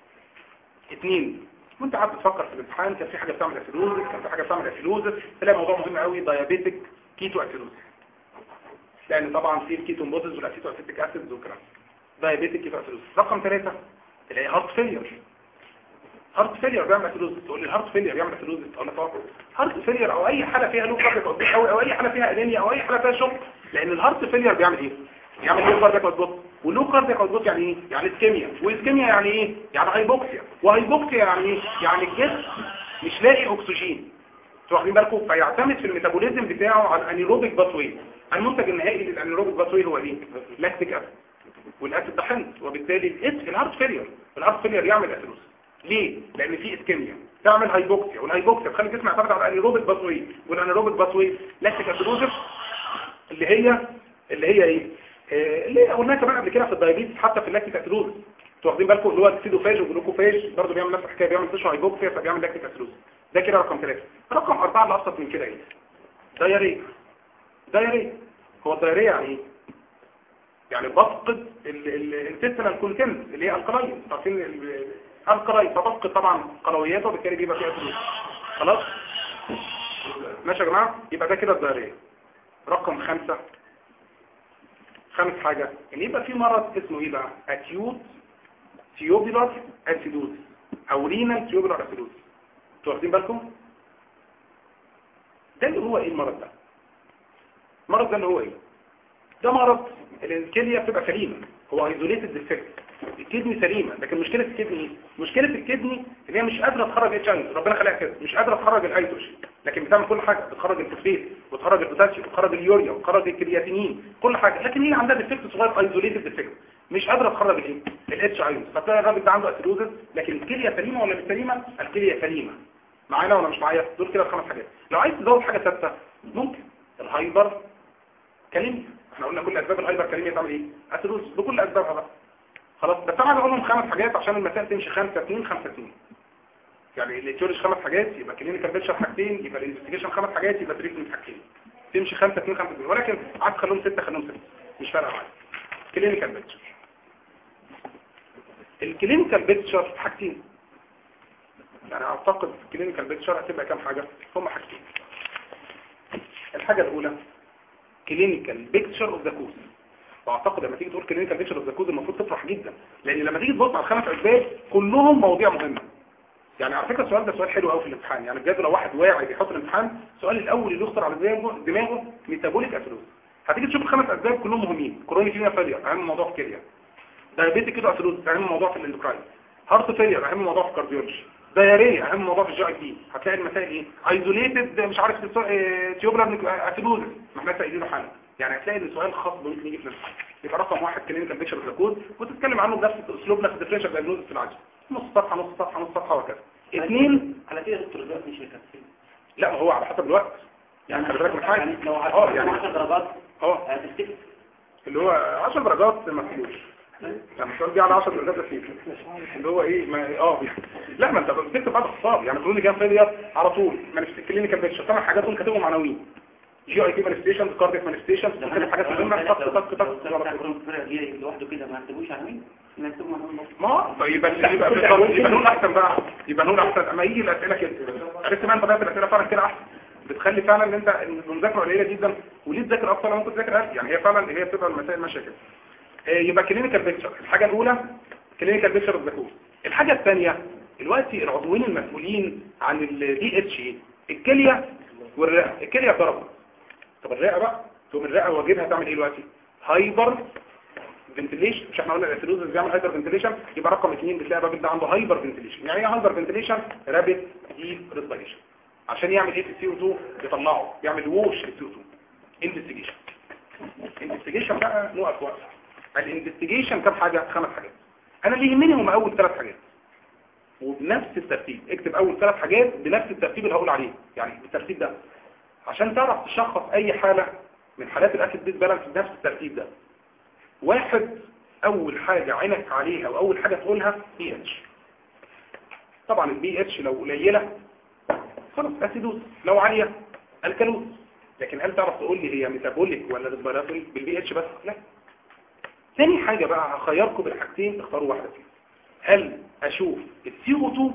اثنين وانت قاعد بتفكر في الامتحان كان في حاجه بتعمل اسيلوزس كان في حاجه بتعمل اسيلوزس تلاقي موضوع مهم قوي دايابيتك كيتو اسيلوزس لان طبعا في الكيتون بودز والاسيتو اسيتيك اسيدز والكلام دايابيتك كيتو اسيلوزس رقم ثلاثة تلاقي هارت فيلير هارت فيلير بيعمل اسيلوزس تقول لي الهارت فيلير بيعمل اسيلوزس اقول لك طبعا هارت فيلير او اي حاله فيها لو كارد قوي او اي حاله فيها انيميا او اي حاله فيها شوك لان الهارت فيلير بيعمل ايه يعمل ايه كاردياك اوتبوت ولو كاردياك اوتبوت يعني ايه يعني اسكيميا واسكيميا يعني ايه يعني هايبوكسيا وهايبوكسيا يعني ايه يعني الجسم مش لاقي اكسجين انتوا واخدين بالكم فيعتمد في الميتابوليزم بتاعه على الانيروبيك باثوي المنتج النهائي للانيروبيك باثوي هو ايه لاكتيك اسيد والاسيد ده حمض وبالتالي الاسم الهارت فيلير الهارت فيلير يعمل اسيدوس ليه لان في اسكيميا تعمل هايبوكسيا والهايبوكسيا بتخلي الجسم يعتمد على الانيروبيك باثوي والانيروبيك باثوي لاكتيك اسيدوزس اللي هي اللي هي ايه اللي قلناها كمان قبل كده في الدايابيتس حتى في اللاكتيك اسيدوز انتوا واخدين بالكم اللي هو السيدوفاج والجلوكوفاج برضه بيعمل نفس الحكايه بيعمل تشو هايبوكسيا فبيعمل لاكتيك اسيدوز ده كده رقم ثلاثة رقم أربعة اللي أبسط من كده ايه دايريا دايريا هو الدايريا يعني ايه يعني بفقد الانتستينال كونتنت اللي هي القلايين عارفين القلايين فبفقد طبعا قلوياته وبالتالي بيبقى فيها اسيدوز خلاص ماشي يا جماعه يبقى ده كده الدايريا رقم خمسة خامس حاجة ان يبقى في مرض اسمه ايه بقى acute tubular acidosis او renal tubular acidosis انتوا واخدين بالكم ده اللي هو ايه المرض ده المرض ده اللي هو ايه ده مرض الكليه بتبقى سليمه هو ايزوليتد ديفكت الكدني سليمه لكن مشكله الكدني ايه مشكله الكدني ان هي مش قادره تخرج اتش اي ربنا خلقها كده مش قادره تخرج الايتوش لكن بتعمل كل حاجه بتخرج الفوسفات وتخرج البوتاسيوم وتخرج اليوريا وتخرج الكرياتينين كل حاجه لكن هي عندها ديفكت صغير ايزوليتد ديفكت مش قادره تخرج الايه الاتش اي فتلاقي الراجل ده عنده اسيدوزس لكن الكليه سليمه ولا مش سليمه الكليه سليمه معانا ولا مش معايا دول كده الخمس حاجات لو عايز تزود حاجه ثابته ممكن الهايبر كلمه احنا قلنا كل اسباب الهايبر كلمه تعمل ايه اسيدوز بكل اسبابها بقى خلاص بس انا هقول لهم خمس حاجات عشان المسائل تمشي 5 2 5 2 يعني الاتيولوجي خمس حاجات يبقى كلينيكال بيتشر حاجتين يبقى الانفستيجيشن خمس حاجات يبقى تريتمنت حاجتين تمشي 5 2 5 2 ولكن عايز تخليهم 6 خليهم 6 مش فارقه معايا كلينيكال بيكتشر الكلينيكال بيكتشر حاجتين يعني اعتقد الكلينيكال بيكتشر هتبقى كام حاجة هم حاجتين الحاجة الاولى كلينيكال بيكتشر اوف ذا كوز واعتقد لما تيجي تقول كلينيكال بيكتشر اوف ذا كوز المفروض تفرح جدا لان لما تيجي تبص على الخمس اسباب كلهم مواضيع مهمه يعني على فكره السؤال ده سؤال حلو قوي في الامتحان يعني بجد لو واحد واعي بيحط الامتحان السؤال الاول اللي يخطر على دماغه دماغه ميتابوليك اسيدوز هتيجي تشوف الخمس اسباب كلهم مهمين كروني فينا فيلير اهم موضوع في الكليه دايابيتيك كده اسيدوز اهم موضوع في الاندوكراين هارت فيلير اهم موضوع في الكارديولوجي دايريه اهم موضوع في الجي اي تي هتلاقي المسائل ايه ايزوليتد مش عارف تيوبلر اسيدوز ما احنا سائلينه حالا يعني هتلاقي ان سؤال خاص ممكن يجي في الامتحان يبقى رقم واحد كلينيكال بيكتشر اوف كود وتتكلم عنه بنفس اسلوبنا في الديفرنشال دايجنوستس في العجل نص صفحه نص صفحه نص صفحه وكذا اثنين على كده دكتور الوقت مش هيكفي لا ما هو على حسب الوقت يعني خلي بالك من حاجه يعني لو اه يعني 10 درجات اه هتفتكر اللي هو 10 درجات ما فيهوش يعني السؤال دي على 10 درجات بس اللي هو ايه ما اه لا ما انت بتكتب بعد اختصار يعني كلوني كام فيلير على طول ما نفس الكلينيكال بيكتشر ثمان حاجات دول كاتبهم عناوين جي اي تي مانيفستيشنز كاردياك مانيفستيشنز كل حاجات مهمه طق طق طق لوحده كده ما يكتبوش عناوين نكتبهم عناوين بس ما هو طيب يبقى يبقى بالضبط يبقى نقول احسن بقى يبقى نقول احسن اما يجي الاسئله كده عرفت بقى انت بقى الاسئله فعلا كده احسن بتخلي فعلا ان انت المذاكره قليله جدا وليه تذاكر اكتر لو ممكن تذاكر اقل يعني هي فعلا هي بتبقى المسائل ماشيه كده آه، يبقى كلينيكال بيكتشر الحاجه الاولى كلينيكال بيكتشر اوف ذا الحاجه الثانيه دلوقتي العضوين المسؤولين عن الدي اتش اي الكليه والرئه الكليه ضربت طب الرئه بقى تقوم الرئه واجبها تعمل ايه دلوقتي هايبر فنتليشن مش احنا قلنا الاسيدوز بيعمل هايبر فنتليشن يبقى رقم اثنين بتلاقي الراجل ده عنده هايبر فنتليشن يعني ايه هايبر فنتليشن رابيد ديب ريسبيريشن عشان يعمل ايه في السي او 2 يطلعه يعمل ووش للسي او 2 انفستيجيشن انفستيجيشن بقى نقف وقت الانفستيجيشن كام حاجه خمس حاجات انا اللي يهمني هم اول ثلاث حاجات وبنفس الترتيب اكتب اول ثلاث حاجات بنفس الترتيب اللي هقول عليه يعني بالترتيب ده عشان تعرف تشخص اي حالة من حالات الاسيد بيز بالانس بنفس الترتيب ده واحد اول حاجة عينك عليها واول حاجة تقولها بي اتش طبعا البي اتش لو قليلة خلاص اسيدوز لو عالية الكالوز لكن هل تعرف تقول لي هي ميتابوليك ولا ريسبيراتوري بالبي اتش بس لا ثاني حاجة بقى هخيركم بالحاجتين تختاروا واحدة فيهم هل اشوف السي او 2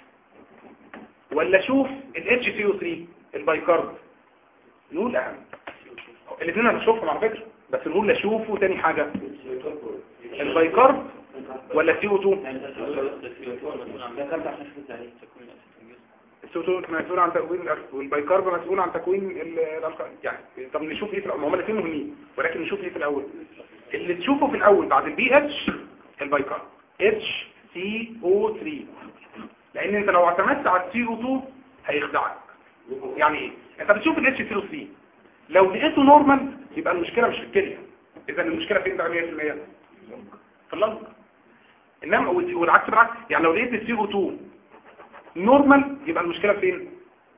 ولا اشوف الاتش سي او 3 البايكارد نقول اهم الاثنين هنشوفهم على فكرة بس نقول اشوفه تاني حاجة البايكارد ولا السي او 2 دخلت عشان اشوف عليه السي او 2 مسؤول عن تكوين الألف والبايكارب مسؤول عن تكوين ال- الالقاب يعني طب نشوف ايه في الاول ما هما الاثنين مهمين ولكن نشوف ايه في الاول اللي تشوفه في الاول بعد البي اتش البايكارب اتش سي او 3 لان انت لو اعتمدت على السي او 2 هيخدعك يعني ايه انت بتشوف الاتش سي او 3 لو لقيته نورمال يبقى المشكله مش في الكليه اذا المشكله فين بقى 100% في اللنج انما والعكس بالعكس يعني لو لقيت السي او 2 نورمال يبقى المشكله فين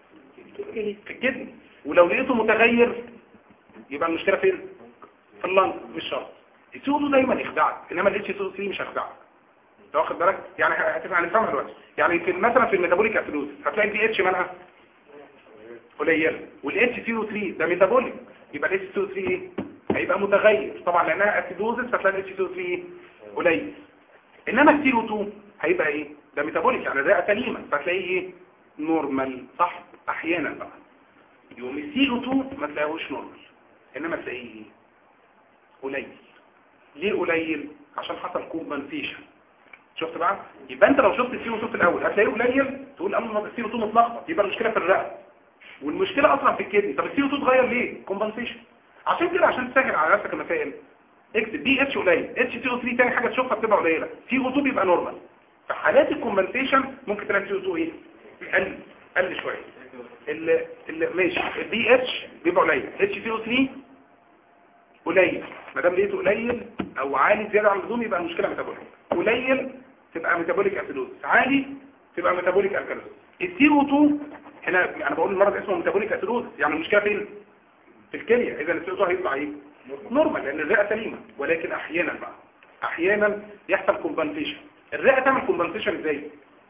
في الكدني ولو لقيته متغير يبقى المشكله فين في اللنج مش شرط السي او 2 دايما يخدعك انما الاتش سي او 3 مش هيخدعك انت واخد بالك يعني هتبقى هنفهمها دلوقتي يعني في مثلا في الميتابوليك اسيدوز هتلاقي الدي اتش مالها قليله والاتش سي او 3 ده ميتابوليك يبقى الاتش سي او 3 ايه هيبقى متغير طبعا لانها اسيدوزس فتلاقي الاتش سي او 3 ايه قليل انما السي او 2 هيبقى ايه ده ميتابوليك يعني الرئه سليمه فتلاقيه ايه نورمال صح احيانا بقى يوم السي او 2 ما تلاقيهوش نورمال انما تلاقيه ايه قليل ليه قليل عشان حصل كومبنسيشن شفت بقى يبقى انت لو شفت السي او 2 في الاول هتلاقيه قليل تقول اما السي او 2 متلخبط يبقى المشكله في الرئه والمشكله اصلا في الكدني طب السي او 2 اتغير ليه كومبنسيشن عشان كده عشان تسهل على نفسك المسائل اكتب دي اتش قليل اتش سي او 3 تاني حاجه تشوفها بتبقى قليله سي او 2 بيبقى نورمال في حالات الكومبنسيشن ممكن تلاقي سي او 2 ايه قل قل شويه ال ال ماشي الدي اتش بيبقى قليل اتش سي او 3 قليل ما دام لقيته قليل او عالي زياده عن اللزوم يبقى المشكله ميتابوليك قليل تبقى ميتابوليك اسيدوز عالي تبقى ميتابوليك الكالوز السي او 2 هنا انا بقول المرض اسمه ميتابوليك اسيدوز يعني المشكله فين في الكليه اذا السي او 2 هيطلع ايه نورمال لان الرئه سليمه ولكن احيانا بقى احيانا يحصل كومبنسيشن الرئه تعمل كومبنسيشن ازاي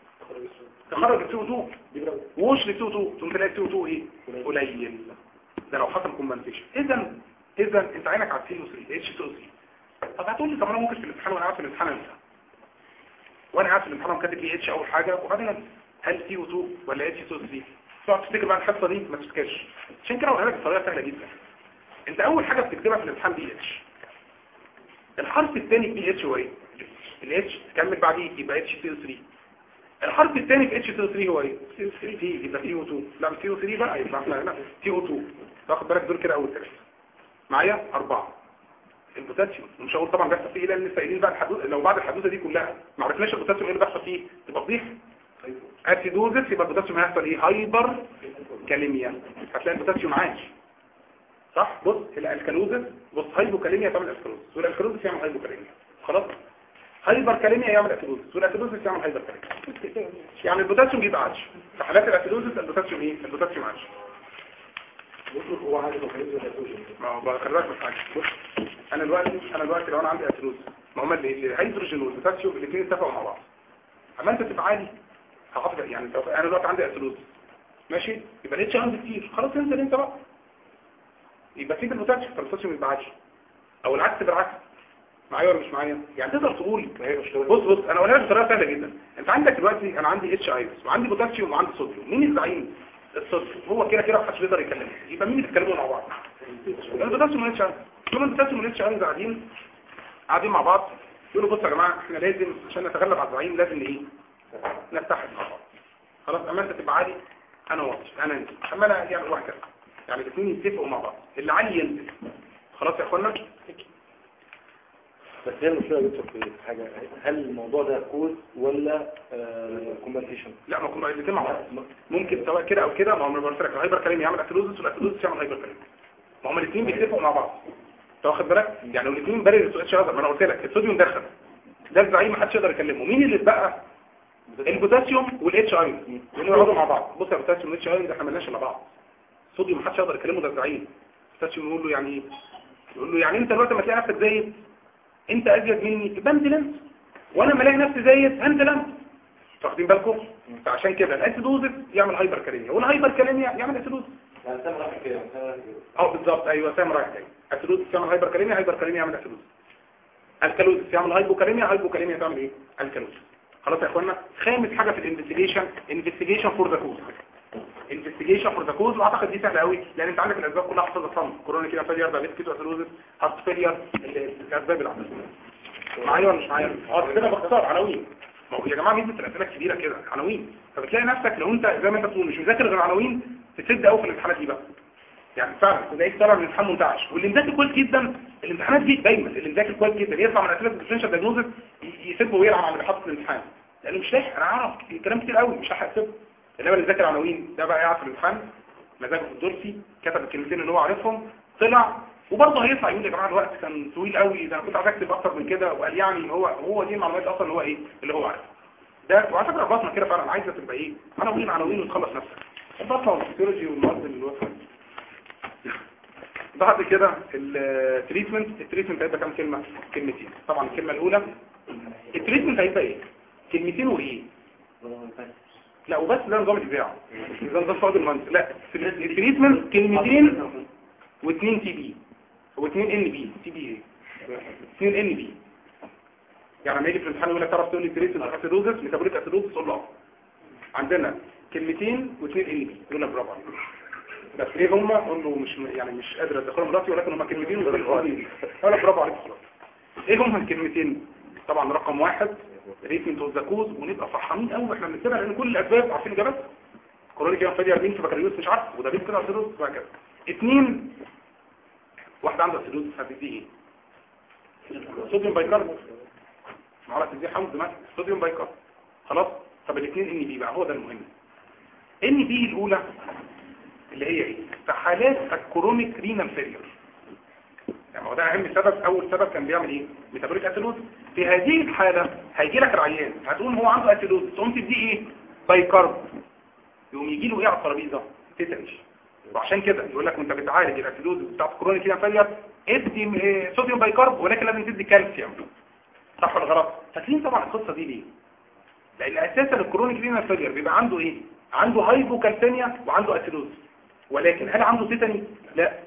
تخرج السي او 2 وش للسي او 2 ثم تلاقي السي او 2 ايه قليل ده لو حصل كومبنسيشن اذا اذا انت عينك على السي او 3 اتش سي او 3 طب هتقول لي طب انا ممكن في الامتحان وانا قاعد في الامتحان انسى وانا قاعد في الامتحان كاتب لي اتش اول حاجه وبعدين أنسى. هل سي او 2 ولا اتش 2 3 تقعد تفتكر بقى الحصه دي ما تفتكرش عشان كده اقولها لك بطريقه سهله جدا انت اول حاجه بتكتبها في الامتحان بي اتش الحرف الثاني بي اتش هو ايه الاتش تكمل بعديه يبقى اتش سي او 3 الحرف الثاني في اتش سي او 3 هو ايه سي او 3 دي يبقى سي او 2 لا سي او 3 بقى يبقى احنا لا سي او 2 تاخد بالك دول كده اول ثلاثه معايا اربعه البوتاسيوم مش هقول طبعا بيحصل فيه ايه لان لسه قايلين بقى الحدوث لو بعد الحدوثه دي كلها ما عرفناش البوتاسيوم ايه اللي بيحصل فيه تبقى فضيحه اسيدوزس يبقى البوتاسيوم هيحصل ايه هايبر كاليميا هتلاقي البوتاسيوم عالي صح بص الالكالوزس بص هايبوكاليميا تعمل الكالوزس والالكالوزس يعمل هايبوكاليميا خلاص هايبر كاليميا يعمل اسيدوزس والاسيدوزس يعمل هايبر كاليميا يعني البوتاسيوم بيبقى عالي في حالات الاسيدوزس البوتاسيوم ايه البوتاسيوم عالي هو عادي ميكانيزم الاسوجين ما هو بكررك في حاجه بص انا دلوقتي انا دلوقتي لو انا عندي اسيدوز ما هما اللي- الهيدروجين والبوتاسيوم الاثنين اتفقوا مع بعض اما انت تبقى عالي هحافظ يعني لو انا دلوقتي عندي اسيدوز ماشي يبقى الاتش عندي كتير خلاص انزل انت بقى يبقى سيب البوتاسيوم فالبوتاسيوم يبقى عالي او العكس بالعكس معايا ولا مش معايا يعني تقدر تقول بص بص انا اقولها لك بطريقه سهله جدا انت عندك دلوقتي انا عندي اتش ايوس وعندي بوتاسيوم وعندي صوديوم مين الزعيم الصوديوم هو كده كده محدش بيقدر يكلمه يبقى مين اللي بيتكلموا مع بعض البوتاسيوم والاتش ايوس طول البوتاسيوم والاتش ايوس قاعدين قاعدين مع بعض يقولوا بصوا يا جماعه احنا لازم عشان نتغلب على الزعيم لازم ايه نتحد مع بعض خلاص اما انت تبقى عالي انا واطي انا انت اما انا يعني وهكذا يعني الاثنين يتفقوا مع بعض اللي عالي ينزل خلاص يا اخوانا بس هي المشكله يا دكتور في حاجه هل الموضوع ده كوز ولا كومبنسيشن لا ما كنا الاثنين مع بعض ممكن سواء كده او كده ما هو قلت لك الهايبر كلام يعمل اسيدوزس والاسيدوزس يعمل هايبر كلام ما هم الاثنين بيتفقوا مع بعض انت واخد بالك يعني الاثنين بارد الاتش ار ما انا قلت لك الصوديوم دخل ده الزعيم ما حدش يقدر يكلمه مين اللي اتبقى البوتاسيوم والاتش ايون لانه يقعدوا مع بعض بص يا بوتاسيوم والاتش ايون ده احنا مالناش الا بعض الصوديوم ما حدش يقدر يكلمه ده الزعيم البوتاسيوم يقول له يعني ايه يقول له يعني انت دلوقتي لما تلاقي نفسك زايد انت ازيد مني يبقى انزل انت وانا لما الاقي نفسي زايد هنزل انت واخدين بالكم فعشان كده الاسيدوزس يعمل هايبر كاليميا والهايبر كاليميا يعمل اسيدوزس يعني سامع رايح كده سامع رايح كده اه بالظبط ايوه سام رايح جاي اسيدوزس يعمل هايبر كاليميا هايبر كاليميا يعمل اسيدوزس الكالوزس يعمل هايبوكاليميا هايبوكاليميا تعمل ايه الكالوزس خلاص يا اخوانا خامس حاجه في الانفستيجيشن انفستيجيشن فور ذا كوز انفستيجيشن فور ذا كوز واعتقد دي سهله قوي لان انت عندك الاسباب كلها حافظها صم كورونا كده فيلير دايابيتس كيتو اسيدوزس هارت فيلير الاسباب اللي عندك معايا ولا مش معايا اه كده باختصار عناوين ما هو يا جماعه ميزه الاسئله الكبيره كده عناوين فبتلاقي نفسك لو انت زي ما انت بتقول مش مذاكر غير عناوين تسد قوي في الامتحانات دي بقى يعني فعلا تلاقيك طالع من الامتحان منتعش واللي مذاكر كويس جدا الامتحانات دي دايما اللي مذاكر كويس جدا يطلع من اسئله الديفرنشال دايجنوزس يسيبه ويلعب على اللي حاطط في الامتحان لانه مش لاحق انا عارف كلام كتير قوي مش هلحق اسيبه انما اللي ذاكر عناوين ده بقى قاعد في الامتحان مزاجه في الدرسي كتب الكلمتين اللي هو عارفهم طلع وبرضه هيطلع يقول يا جماعه الوقت كان طويل قوي ده انا كنت عايز اكتب اكتر من كده وقال يعني هو هو دي المعلومات اصلا اللي هو ايه اللي هو عارفها ده وعلى فكره البطنه كده فعلا عايزه تبقى ايه عناوين عناوين وتخلص نفسك البطنه والفسيولوجي والمواد اللي الوصفه بعد كده التريتمنت التريتمنت هيبقى كام كلمه كلمتين طبعا الكلمه الاولى التريتمنت هيبقى ايه كلمتين وايه لا وبس ده نظام الاذاعه ده نظام صعود المهندس لا التريتمنت كلمتين واثنين تي بي واثنين ان بي تي بي ايه اثنين ان بي يعني لما يجي في الامتحان يقول لك تعرف تقول لي تريتمنت اسيدوزس ميتابوليك اسيدوزس قول له اه عندنا كلمتين واثنين ان بي يقول لك برافو عليك بس ايه هم اقول له مش يعني مش قادر ادخلهم راسي ولكن هم كلمتين واثنين اقول لك برافو عليك خلاص ايه هم الكلمتين طبعا رقم واحد ريتمنت اوف ذا كوز ونبقى فرحانين قوي واحنا بنتبع لان كل الاسباب عارفين اجابات كورونيك جام فيلير مين في بكالوريوس مش عارف وده بيت كده اسيدوز وهكذا اثنين واحد عنده اسيدوز هتديه ايه صوديوم بايكارب معرفة دي حمض مثلا صوديوم بايكارب خلاص طب الاثنين ان بي بقى هو ده المهم ان بي الاولى اللي هي ايه في حالات الكورونيك رينال فيلير يعني هو ده اهم سبب اول سبب كان بيعمل ايه ميتابوليك اسيدوز في هذه الحاله هيجي لك العيان هتقول هو عنده اسيدوز تقوم تديه ايه بايكارب يقوم يجي له ايه على الترابيزه تتنش وعشان كده يقول لك وانت بتعالج الاسيدوز بتاعت الكورونيك رينال فيلير ادي إيه، صوديوم بايكارب ولكن لازم تدي كالسيوم صح ولا غلط فاكرين طبعا القصه دي ليه لان اساسا الكرونيك رينال فيلير بيبقى عنده ايه عنده هايبوكالسيميا وعنده اسيدوز ولكن هل عنده تيتاني لا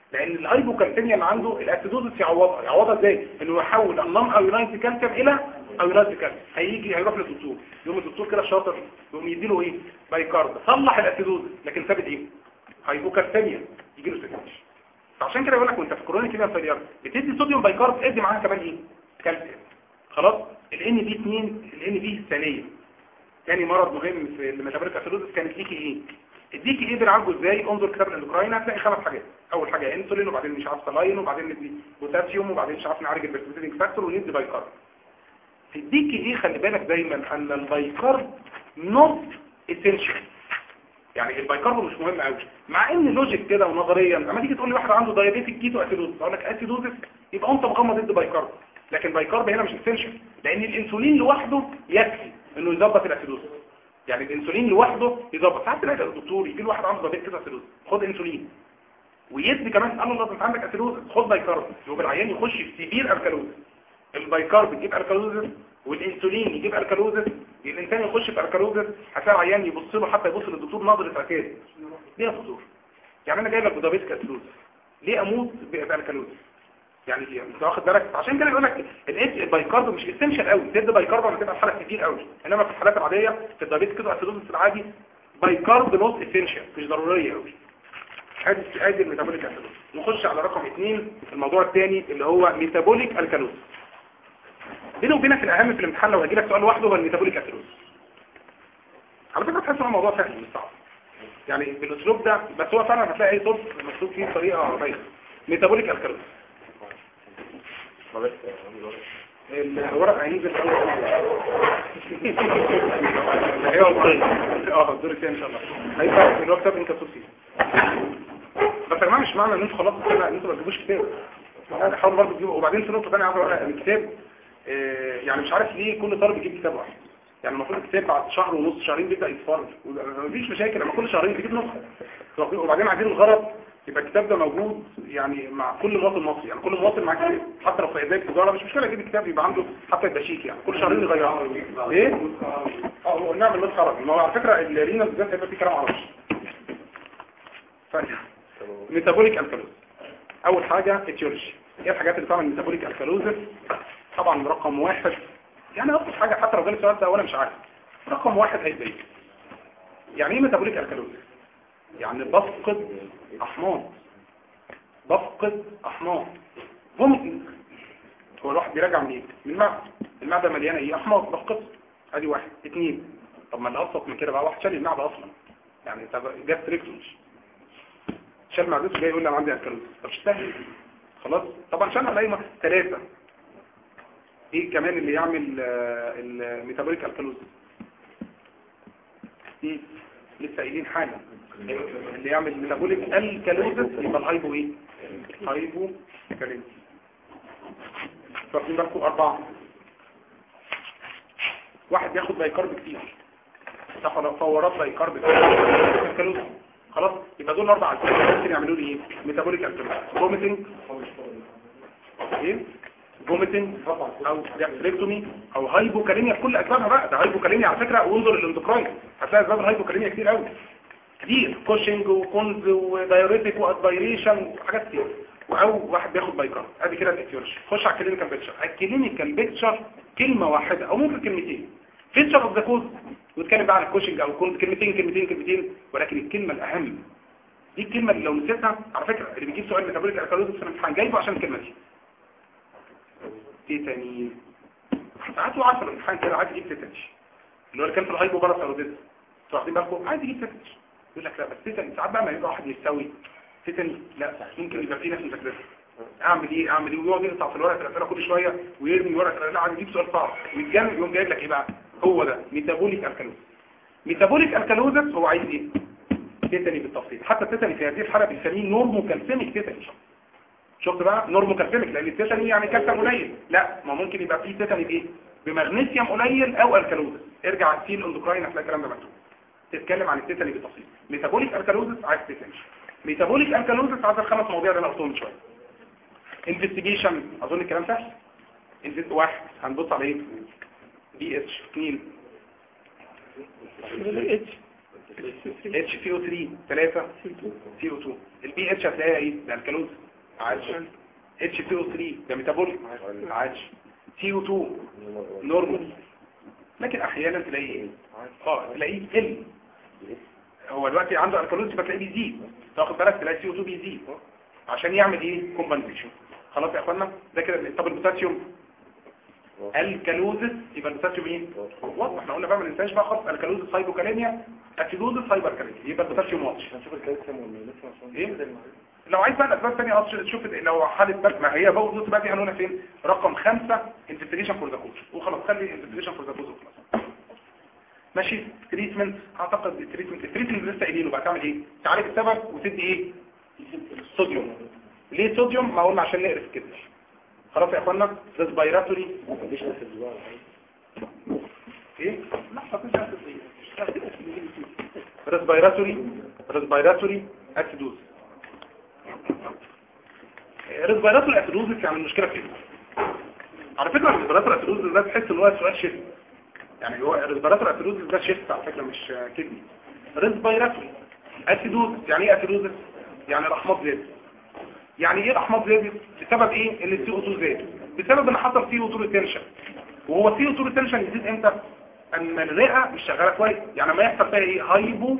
لان الهايبوكالسيميا اللي عنده الاسيدوزس يعوضها يعوضها ازاي انه يحول النون ايونايز كالسيوم الى ايونايز كالسيوم هيجي هيروح للدكتور يقوم الدكتور كده شاطر يقوم يديله ايه بايكارد صلح الاسيدوزس لكن ثابت ايه هايبوكالسيميا يجي له سكتش فعشان كده بقول لك وانت في كرونيك كده فيلير بتدي صوديوم بايكارب ادي معاها كمان ايه كالسيوم خلاص الان بي 2 الان بي الثانيه تاني مرض مهم في الميتابوليك اسيدوزس كانت ليكي ايه اديكي ايه بنعالجه ازاي انظر كتاب الاندوكراين هتلاقي خمس حاجات اول حاجه انسولين وبعدين مش عارف سلاين وبعدين ندي بوتاسيوم وبعدين مش عارف نعالج البرسبتينج فاكتور وندي بايكارب تديكي ايه خلي بالك دايما ان البايكارب نوت اسينشال يعني البايكارب مش مهم قوي مع ان لوجيك كده ونظريا لما تيجي تقول لي واحد عنده دايابيتيك كيتو اسيدوزس اقول لك اسيدوزس يبقى انت مغمض ضد بايكارب لكن بايكارب هنا مش اسينشال لان الانسولين لوحده يكفي انه يظبط الاسيدوزس يعني الانسولين لوحده يظبط ساعات تلاقي الدكتور يجي له واحد عنده دايابيتيك كده اسيدوزس خد انسولين ويدي كمان قال له انت عندك اسيدوزس خد بايكارب يبقى العيان يخش في سيفير الكالوزس البايكارب يجيب الكالوزس والانسولين يجيب الكالوزس الانسان يخش في الكالوزس هتلاقي عيان يبص له حتى يبص للدكتور نظره عكاز ليه يا دكتور يعني انا جاي لك بدايابيتيك اسيدوزس ليه اموت بالكالوزس يعني انت واخد بالك عشان كده بيقول لك الاتش البايكارب مش اسينشال قوي تدي بايكارب لما تبقى الحاله كتير قوي انما في الحالات العاديه في الدايابيتيك كده اسيدوزس العادي بايكارب نوت اسينشال مش ضروريه قوي ادي ادي الميتابوليك اسيدوز نخش على رقم اثنين الموضوع الثاني اللي هو ميتابوليك الكالوز بيني وبينك الاهم في الامتحان لو هجي لك سؤال لوحده هو الميتابوليك اسيدوز على فكره تحس ان الموضوع سهل مش صعب يعني بالاسلوب ده بس هو فعلا هتلاقي اي صوت مكتوب فيه بطريقه بايخه ميتابوليك الكالوز الورق هينزل في اول ايوه اه الدور الثاني ان شاء الله هيبقى في الوقت انت تصفي بس يا جماعه مش معنى ان انتوا خلاص كده ان انتوا ما تجيبوش كتاب يعني حاولوا برضه تجيبوا وبعدين في نقطه ثانيه عايز اقولها الكتاب آه، يعني مش عارف ليه كل طالب يجيب كتاب واحد يعني المفروض الكتاب بعد شهر ونص شهرين بيبدا يتفرج مفيش مشاكل لما كل شهرين تجيب نسخه وبعدين عايزين الغرض يبقى الكتاب ده موجود يعني مع كل مواطن مصري يعني كل مواطن معاه كتاب حتى لو في اداب تجاره مش مشكله يجيب الكتاب يبقى عنده حتى يبقى شيك يعني كل شهرين يغيره ايه اه هو نعمل نسخه عربي ما هو على فكره اللينا بالذات هيبقى فيه كلام عربي ف- ميتابوليك الكالوز اول حاجه اتيولوجي ايه الحاجات اللي بتعمل ميتابوليك الكالوزس طبعا رقم واحد يعني ابسط حاجه حتى لو جالي السؤال ده وانا مش عارف رقم واحد هيبقى ايه يعني ايه ميتابوليك الكالوزس يعني بفقد احماض بفقد احماض ممكن هو الواحد بيراجع منين من المعده المعده مليانه ايه احماض بفقد ادي واحد اثنين طب ما اللي ابسط من كده بقى واحد شال المعده اصلا يعني طب جاب تريكتومش شال معدته جاي يقول لي انا عندي الكالوز طب اشتهي خلاص طبعا شالها على اي ثلاثه ايه كمان اللي يعمل آه، الميتابوليك الكالوز ايه لسه قايلين حاجه اللي يعمل ميتابوليك الكالوز يبقى الهايبو ايه هايبو كالوز فاكرين بالكم اربعه واحد ياخد بايكارب كتير تاخد فورات بايكارب كتير خلاص يبقى دول اربع اسباب ممكن يعملوا لي ايه ميتابوليك الكالوز فوميتنج ايه فوميتنج او ديابتريكتومي او هايبوكاليميا بكل اسبابها بقى ده هايبوكاليميا على فكره وانظر للاندوكراين هتلاقي اسباب الهايبوكاليميا كتير قوي كتير كوشنج وكونز ودايوريتك وادفايريشن وحاجات كتير او واحد بياخد بايكار ادي كده الاكيورش خش على الكلينيكال بيكتشر الكلينيكال بيكتشر كلمه واحده او ممكن كلمتين فيتشر اوف ذا كوز واتكلم بقى عن الكوشنج او الكونز كلمتين كلمتين كلمتين ولكن الكلمه الاهم دي الكلمه اللي لو نسيتها على فكره اللي بيجيب سؤال ميتابوليك الكالوزس في الامتحان جايبه عشان الكلمه دي تيتاني ساعات هو عارف الامتحان كده عايز يجيب تيتاني اللي هو اللي كان في الهايبو بارا ثيروديز انتوا واخدين بالكم عايز يجيب تيتاني يقول لك لا بس تيتاني ساعات بقى ما يبقى واحد يستوي تيتاني لا ممكن يبقى في ناس مذاكرها اعمل ايه اعمل ايه ويقعد يقطع في الورقه الاسئله كل شويه ويرمي ورقه لا عايز يجيب سؤال صعب ويتجنن يقوم جايب لك ايه بقى هو ده ميتابوليك الكالوز ميتابوليك الكالوزس هو عايز ايه تيتاني بالتفصيل حتى التيتاني في هذه الحاله بنسميه نورمو كالسيميك تيتاني شفت بقى نورمو كالسيميك لان التيتاني يعني كالسيوم قليل لا ما ممكن يبقى فيه تيتاني بايه بمغنيسيوم قليل او الكالوزس ارجع في الاندوكراين هتلاقي الكلام ده مكتوب تتكلم عن التيتاني بالتفصيل ميتابوليك الكالوزس عايز تيتاني ميتابوليك الكالوزس عايز الخمس مواضيع اللي انا قلتهم من شويه انفستيجيشن اظن الكلام سهل انفست واحد هنبص على ايه بي اتش اثنين اتش سي او 3 3 سي او 2 البي اتش هتلاقيها ايه ده الكالوز عادش اتش سي او 3 ده ميتابوليك عادش سي او 2 نورمال لكن احيانا تلاقيه ايه اه تلاقيه ال هو دلوقتي عنده الكالوز يبقى تلاقيه بيزيد تاخد بالك تلاقي سي او 2 بيزيد عشان يعمل ايه كومبنسيشن خلاص يا اخوانا ده كده طب البوتاسيوم الكالوزس يبقى البوتاسيوم ايه واضح احنا قلنا بقى ما ننساش بقى خالص الكالوزس هايبوكاليميا اسيدوزس هايبركاليميا يبقى البوتاسيوم واضح هنشوف الكالسيوم والمغنيسيوم ايه لو عايز بقى الاسباب الثانيه اصلا تشوف لو حاله بقى ما هي بقى بص بقى دي هنقولها فين رقم خمسة انفستيجيشن فور ذا كوز وخلاص خلي انفستيجيشن فور ذا كوز وخلاص ماشي تريتمنت اعتقد التريتمنت التريتمنت لسه قايلينه بقى تعمل ايه تعالج السبب وتدي ايه صوديوم ليه صوديوم ما قلنا عشان نقرف كده خلاص يا اخوانا ريسبيراتوري مفيش نفس الجوع ايه لا ما ريسبيراتوري ريسبيراتوري اسيدوز ريسبيراتوري اسيدوز يعني المشكله فين على فكره الريسبيراتوري اسيدوز ده تحس ان هو سؤال شيفت يعني هو الريسبيراتوري اسيدوز ده شيفت على فكره مش كدني ريسبيراتوري اسيدوز يعني ايه اسيدوز يعني الاحماض زادت يعني ايه الاحماض زادت بسبب ايه ان السي او 2 زاد بسبب ان حصل سي او 2 ريتنشن وهو السي او 2 ريتنشن يزيد امتى ان الرئه مش شغاله كويس يعني ما يحصل فيها ايه هايبو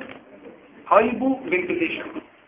هايبو فنتيليشن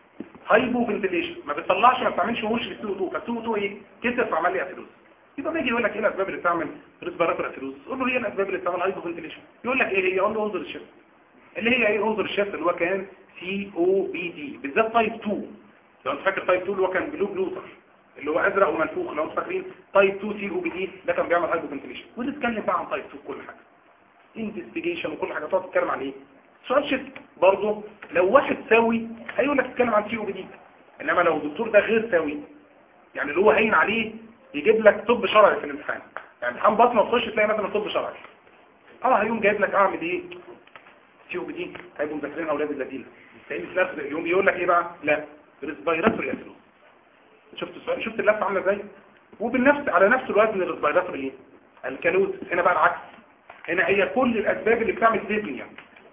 هايبو فنتيليشن ما بتطلعش ما بتعملش وش للسي او 2 فالسي او 2 ايه كتر فعمل لي اسيدوز يبقى بيجي يقول لك ايه الاسباب اللي بتعمل ريسبيراتوري اسيدوز قول له ايه الاسباب اللي بتعمل هايبو فنتيليشن يقول لك ايه هي قول له انظر الشيفت اللي هي ايه انظر الشيفت اللي هو كان سي او بي دي بالذات تايب 2 لو انت فاكر تايب 2 اللي هو كان بلو بلوتر اللي هو ازرق ومنفوخ لو انتوا فاكرين تايب 2 سي او بي دي ده كان بيعمل هايبو فنتيليشن ونتكلم بقى عن تايب 2 كل حاجه انفستيجيشن وكل حاجه تقعد تتكلم عن ايه سؤال شيفت برضه لو واحد سوي هيقول لك تتكلم عن سي او بي دي انما لو الدكتور ده غير سوي يعني اللي هو هين عليه يجيب لك طب شرعي في الامتحان يعني امتحان بطنه تخش تلاقي مثلا طب شرعي اه هيقوم جايب لك اعمل ايه سي او بي دي هيبقوا مذاكرين اولاد الذين تلاقيه في نفس يوم يقول لك ايه بقى لا ريسبيراتوري اسيدوز شفت السؤال شفت اللفه عامله ازاي وبالنفس على نفس الوزن الريسبيراتوري ايه الكالوز هنا بقى العكس هنا هي كل الاسباب اللي بتعمل ديزنيا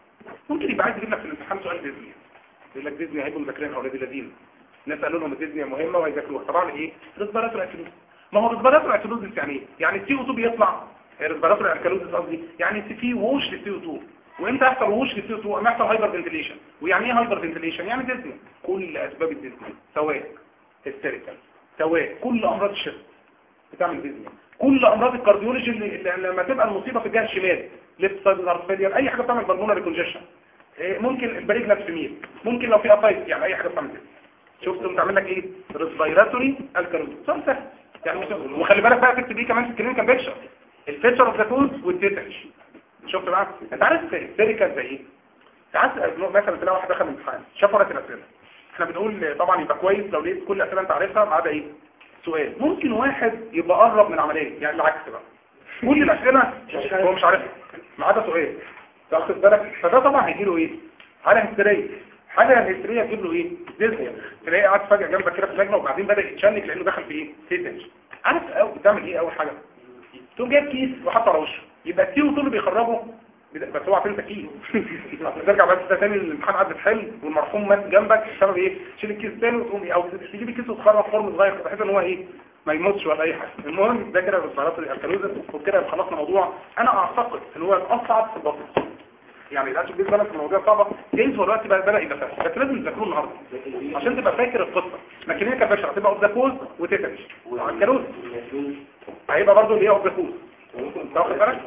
ممكن يبقى عايز يجيب لك في الامتحان سؤال ديزنيا يقول لك ديزنيا هيبقوا مذاكرين اولاد الذين الناس قالوا لهم الديزنيا مهمه وهيذاكروها طبعا ايه ريسبيراتوري اسيدوز ما هو ريسبيراتوري اسيدوز يعني ايه يعني السي او 2 بيطلع ريسبيراتوري الكالوز قصدي يعني في ووش للسي او 2 وامتى يحصل ووش للسي او 2 اما يحصل هايبر فنتيليشن ويعني ايه هايبر فنتيليشن يعني ديزنيا كل اسباب الديزنيا سواء هيستيريكال سواء كل امراض الشفت بتعمل ديزنيا كل امراض الكارديولوجي اللي, اللي لما تبقى المصيبه في الجهه الشمال ليفت سايد هارت فيلير اي حاجه بتعمل بالمونري كونجيشن ممكن البريك نفسمير ممكن لو في ابايت يعني اي حاجه بتعمل كده شفت بتعمل لك ايه ريسبيراتوري الكالوز سؤال سهل يعني مش وخلي بالك بقى تكتب ايه كمان في الكلينيكال بيكشر الفيتشر اوف ذا كوز والتيتش شفت بقى انت عارف السيريكال زي ايه ساعات مثلا تلاقي واحد دخل الامتحان شاف ورقه الاسئله احنا بنقول طبعا يبقى كويس لو لقيت كل الاسئله انت عارفها ما عدا ايه سؤال ممكن واحد يبقى قرب من العمليه يعني العكس بقى كل الاسئله هو مش عارفها ما عدا سؤال تاخد بالك فده طبعا هيجي له ايه حاله هستيريه حاله هستيريه تجيب له ايه ديزني تلاقيه قاعد فجاه جنبك كده في اللجنه وبعدين بدا يتشنك لانه دخل في ايه تيتنش عارف أو بتعمل ايه اول حاجه تقوم جايب كيس وحاطه على وشه يبقى السي وطول بيخرجه بس هو عارفين تكييف ترجع بعد ده تاني الامتحان قعد تحل والمرحوم مات جنبك بسبب ايه تشيل الكيس تاني وتقوم ايه او تجيب الكيس وتخرج خرم صغير بحيث ان هو ايه ما يموتش ولا اي حاجه المهم ده كده بالصيارات الكالوزا وكده خلصنا موضوع انا اعتقد ان هو الاصعب في البطن يعني الاشياء دي بالك المواضيع صعبه جايز دلوقتي بقى بدا يبقى سهل بس لازم تذاكروه النهارده عشان تبقى فاكر القصه لكن هي كانت بشعه هتبقى اوف ذا كوز وتتنش الكالوز هيبقى برضه اللي هي اوف ذا كوز تاخد بالك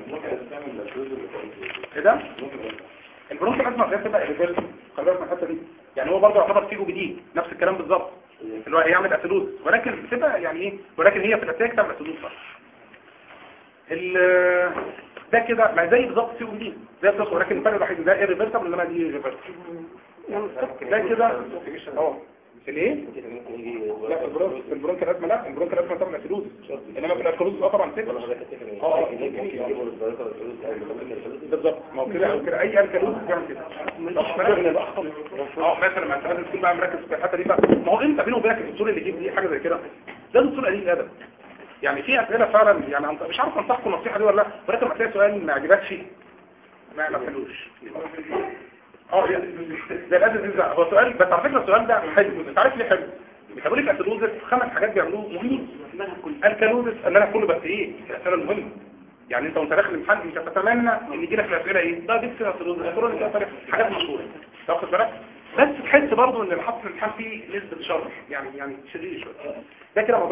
ايه ده البرونكيال ازمه هي بتبقى ريفيرس خلي بالك من الحته دي يعني هو برضه يعتبر فيه جديد نفس الكلام بالظبط اللي هو هيعمل اسيدوز ولكن بتبقى يعني ايه ولكن هي في الاساس تعمل اسيدوز صح ال ده كده ما زي بالظبط سي دي زي بالظبط ولكن الفرق الوحيد ده ريفيرسبل انما دي ريفيرسبل ده كده اه الايه لا في البرونك في البرونك الازمه لا البرونك الازمه طبعا اسيدوز انما في الاسكلوز اه طبعا سكر اه بالظبط ما هو كده كده اي الكالوز بيعمل كده اه مثلا ما انت لازم تكون بقى مركز في الحته دي بقى ما هو انت بينه وبينك الدكتور اللي يجيب دي حاجه زي كده ده دكتور قليل الادب يعني في اسئله فعلا يعني أنت مش عارف انصحكم النصيحه دي ولا لا ولكن لما تلاقي سؤال ما عجبكش ما ما تحلوش اه يعني زي الاسيد ده هو سؤال بس على فكره السؤال ده حلو انت عارف ليه حلو بيقول لك اسيدوزس خمس حاجات بيعملوه مهمين المنهج كله الكالوزس ان انا كله بس ايه الاسئله المهمه يعني انت وانت داخل الامتحان مش هتتمنى ان يجي لك الاسئله ايه ده دي اسيدوزس اسيدوزس حاجات مشهوره تاخد بالك بس تحس برضه ان اللي حاطط الامتحان فيه نسبه شر يعني يعني شديد شويه ده كده موضوع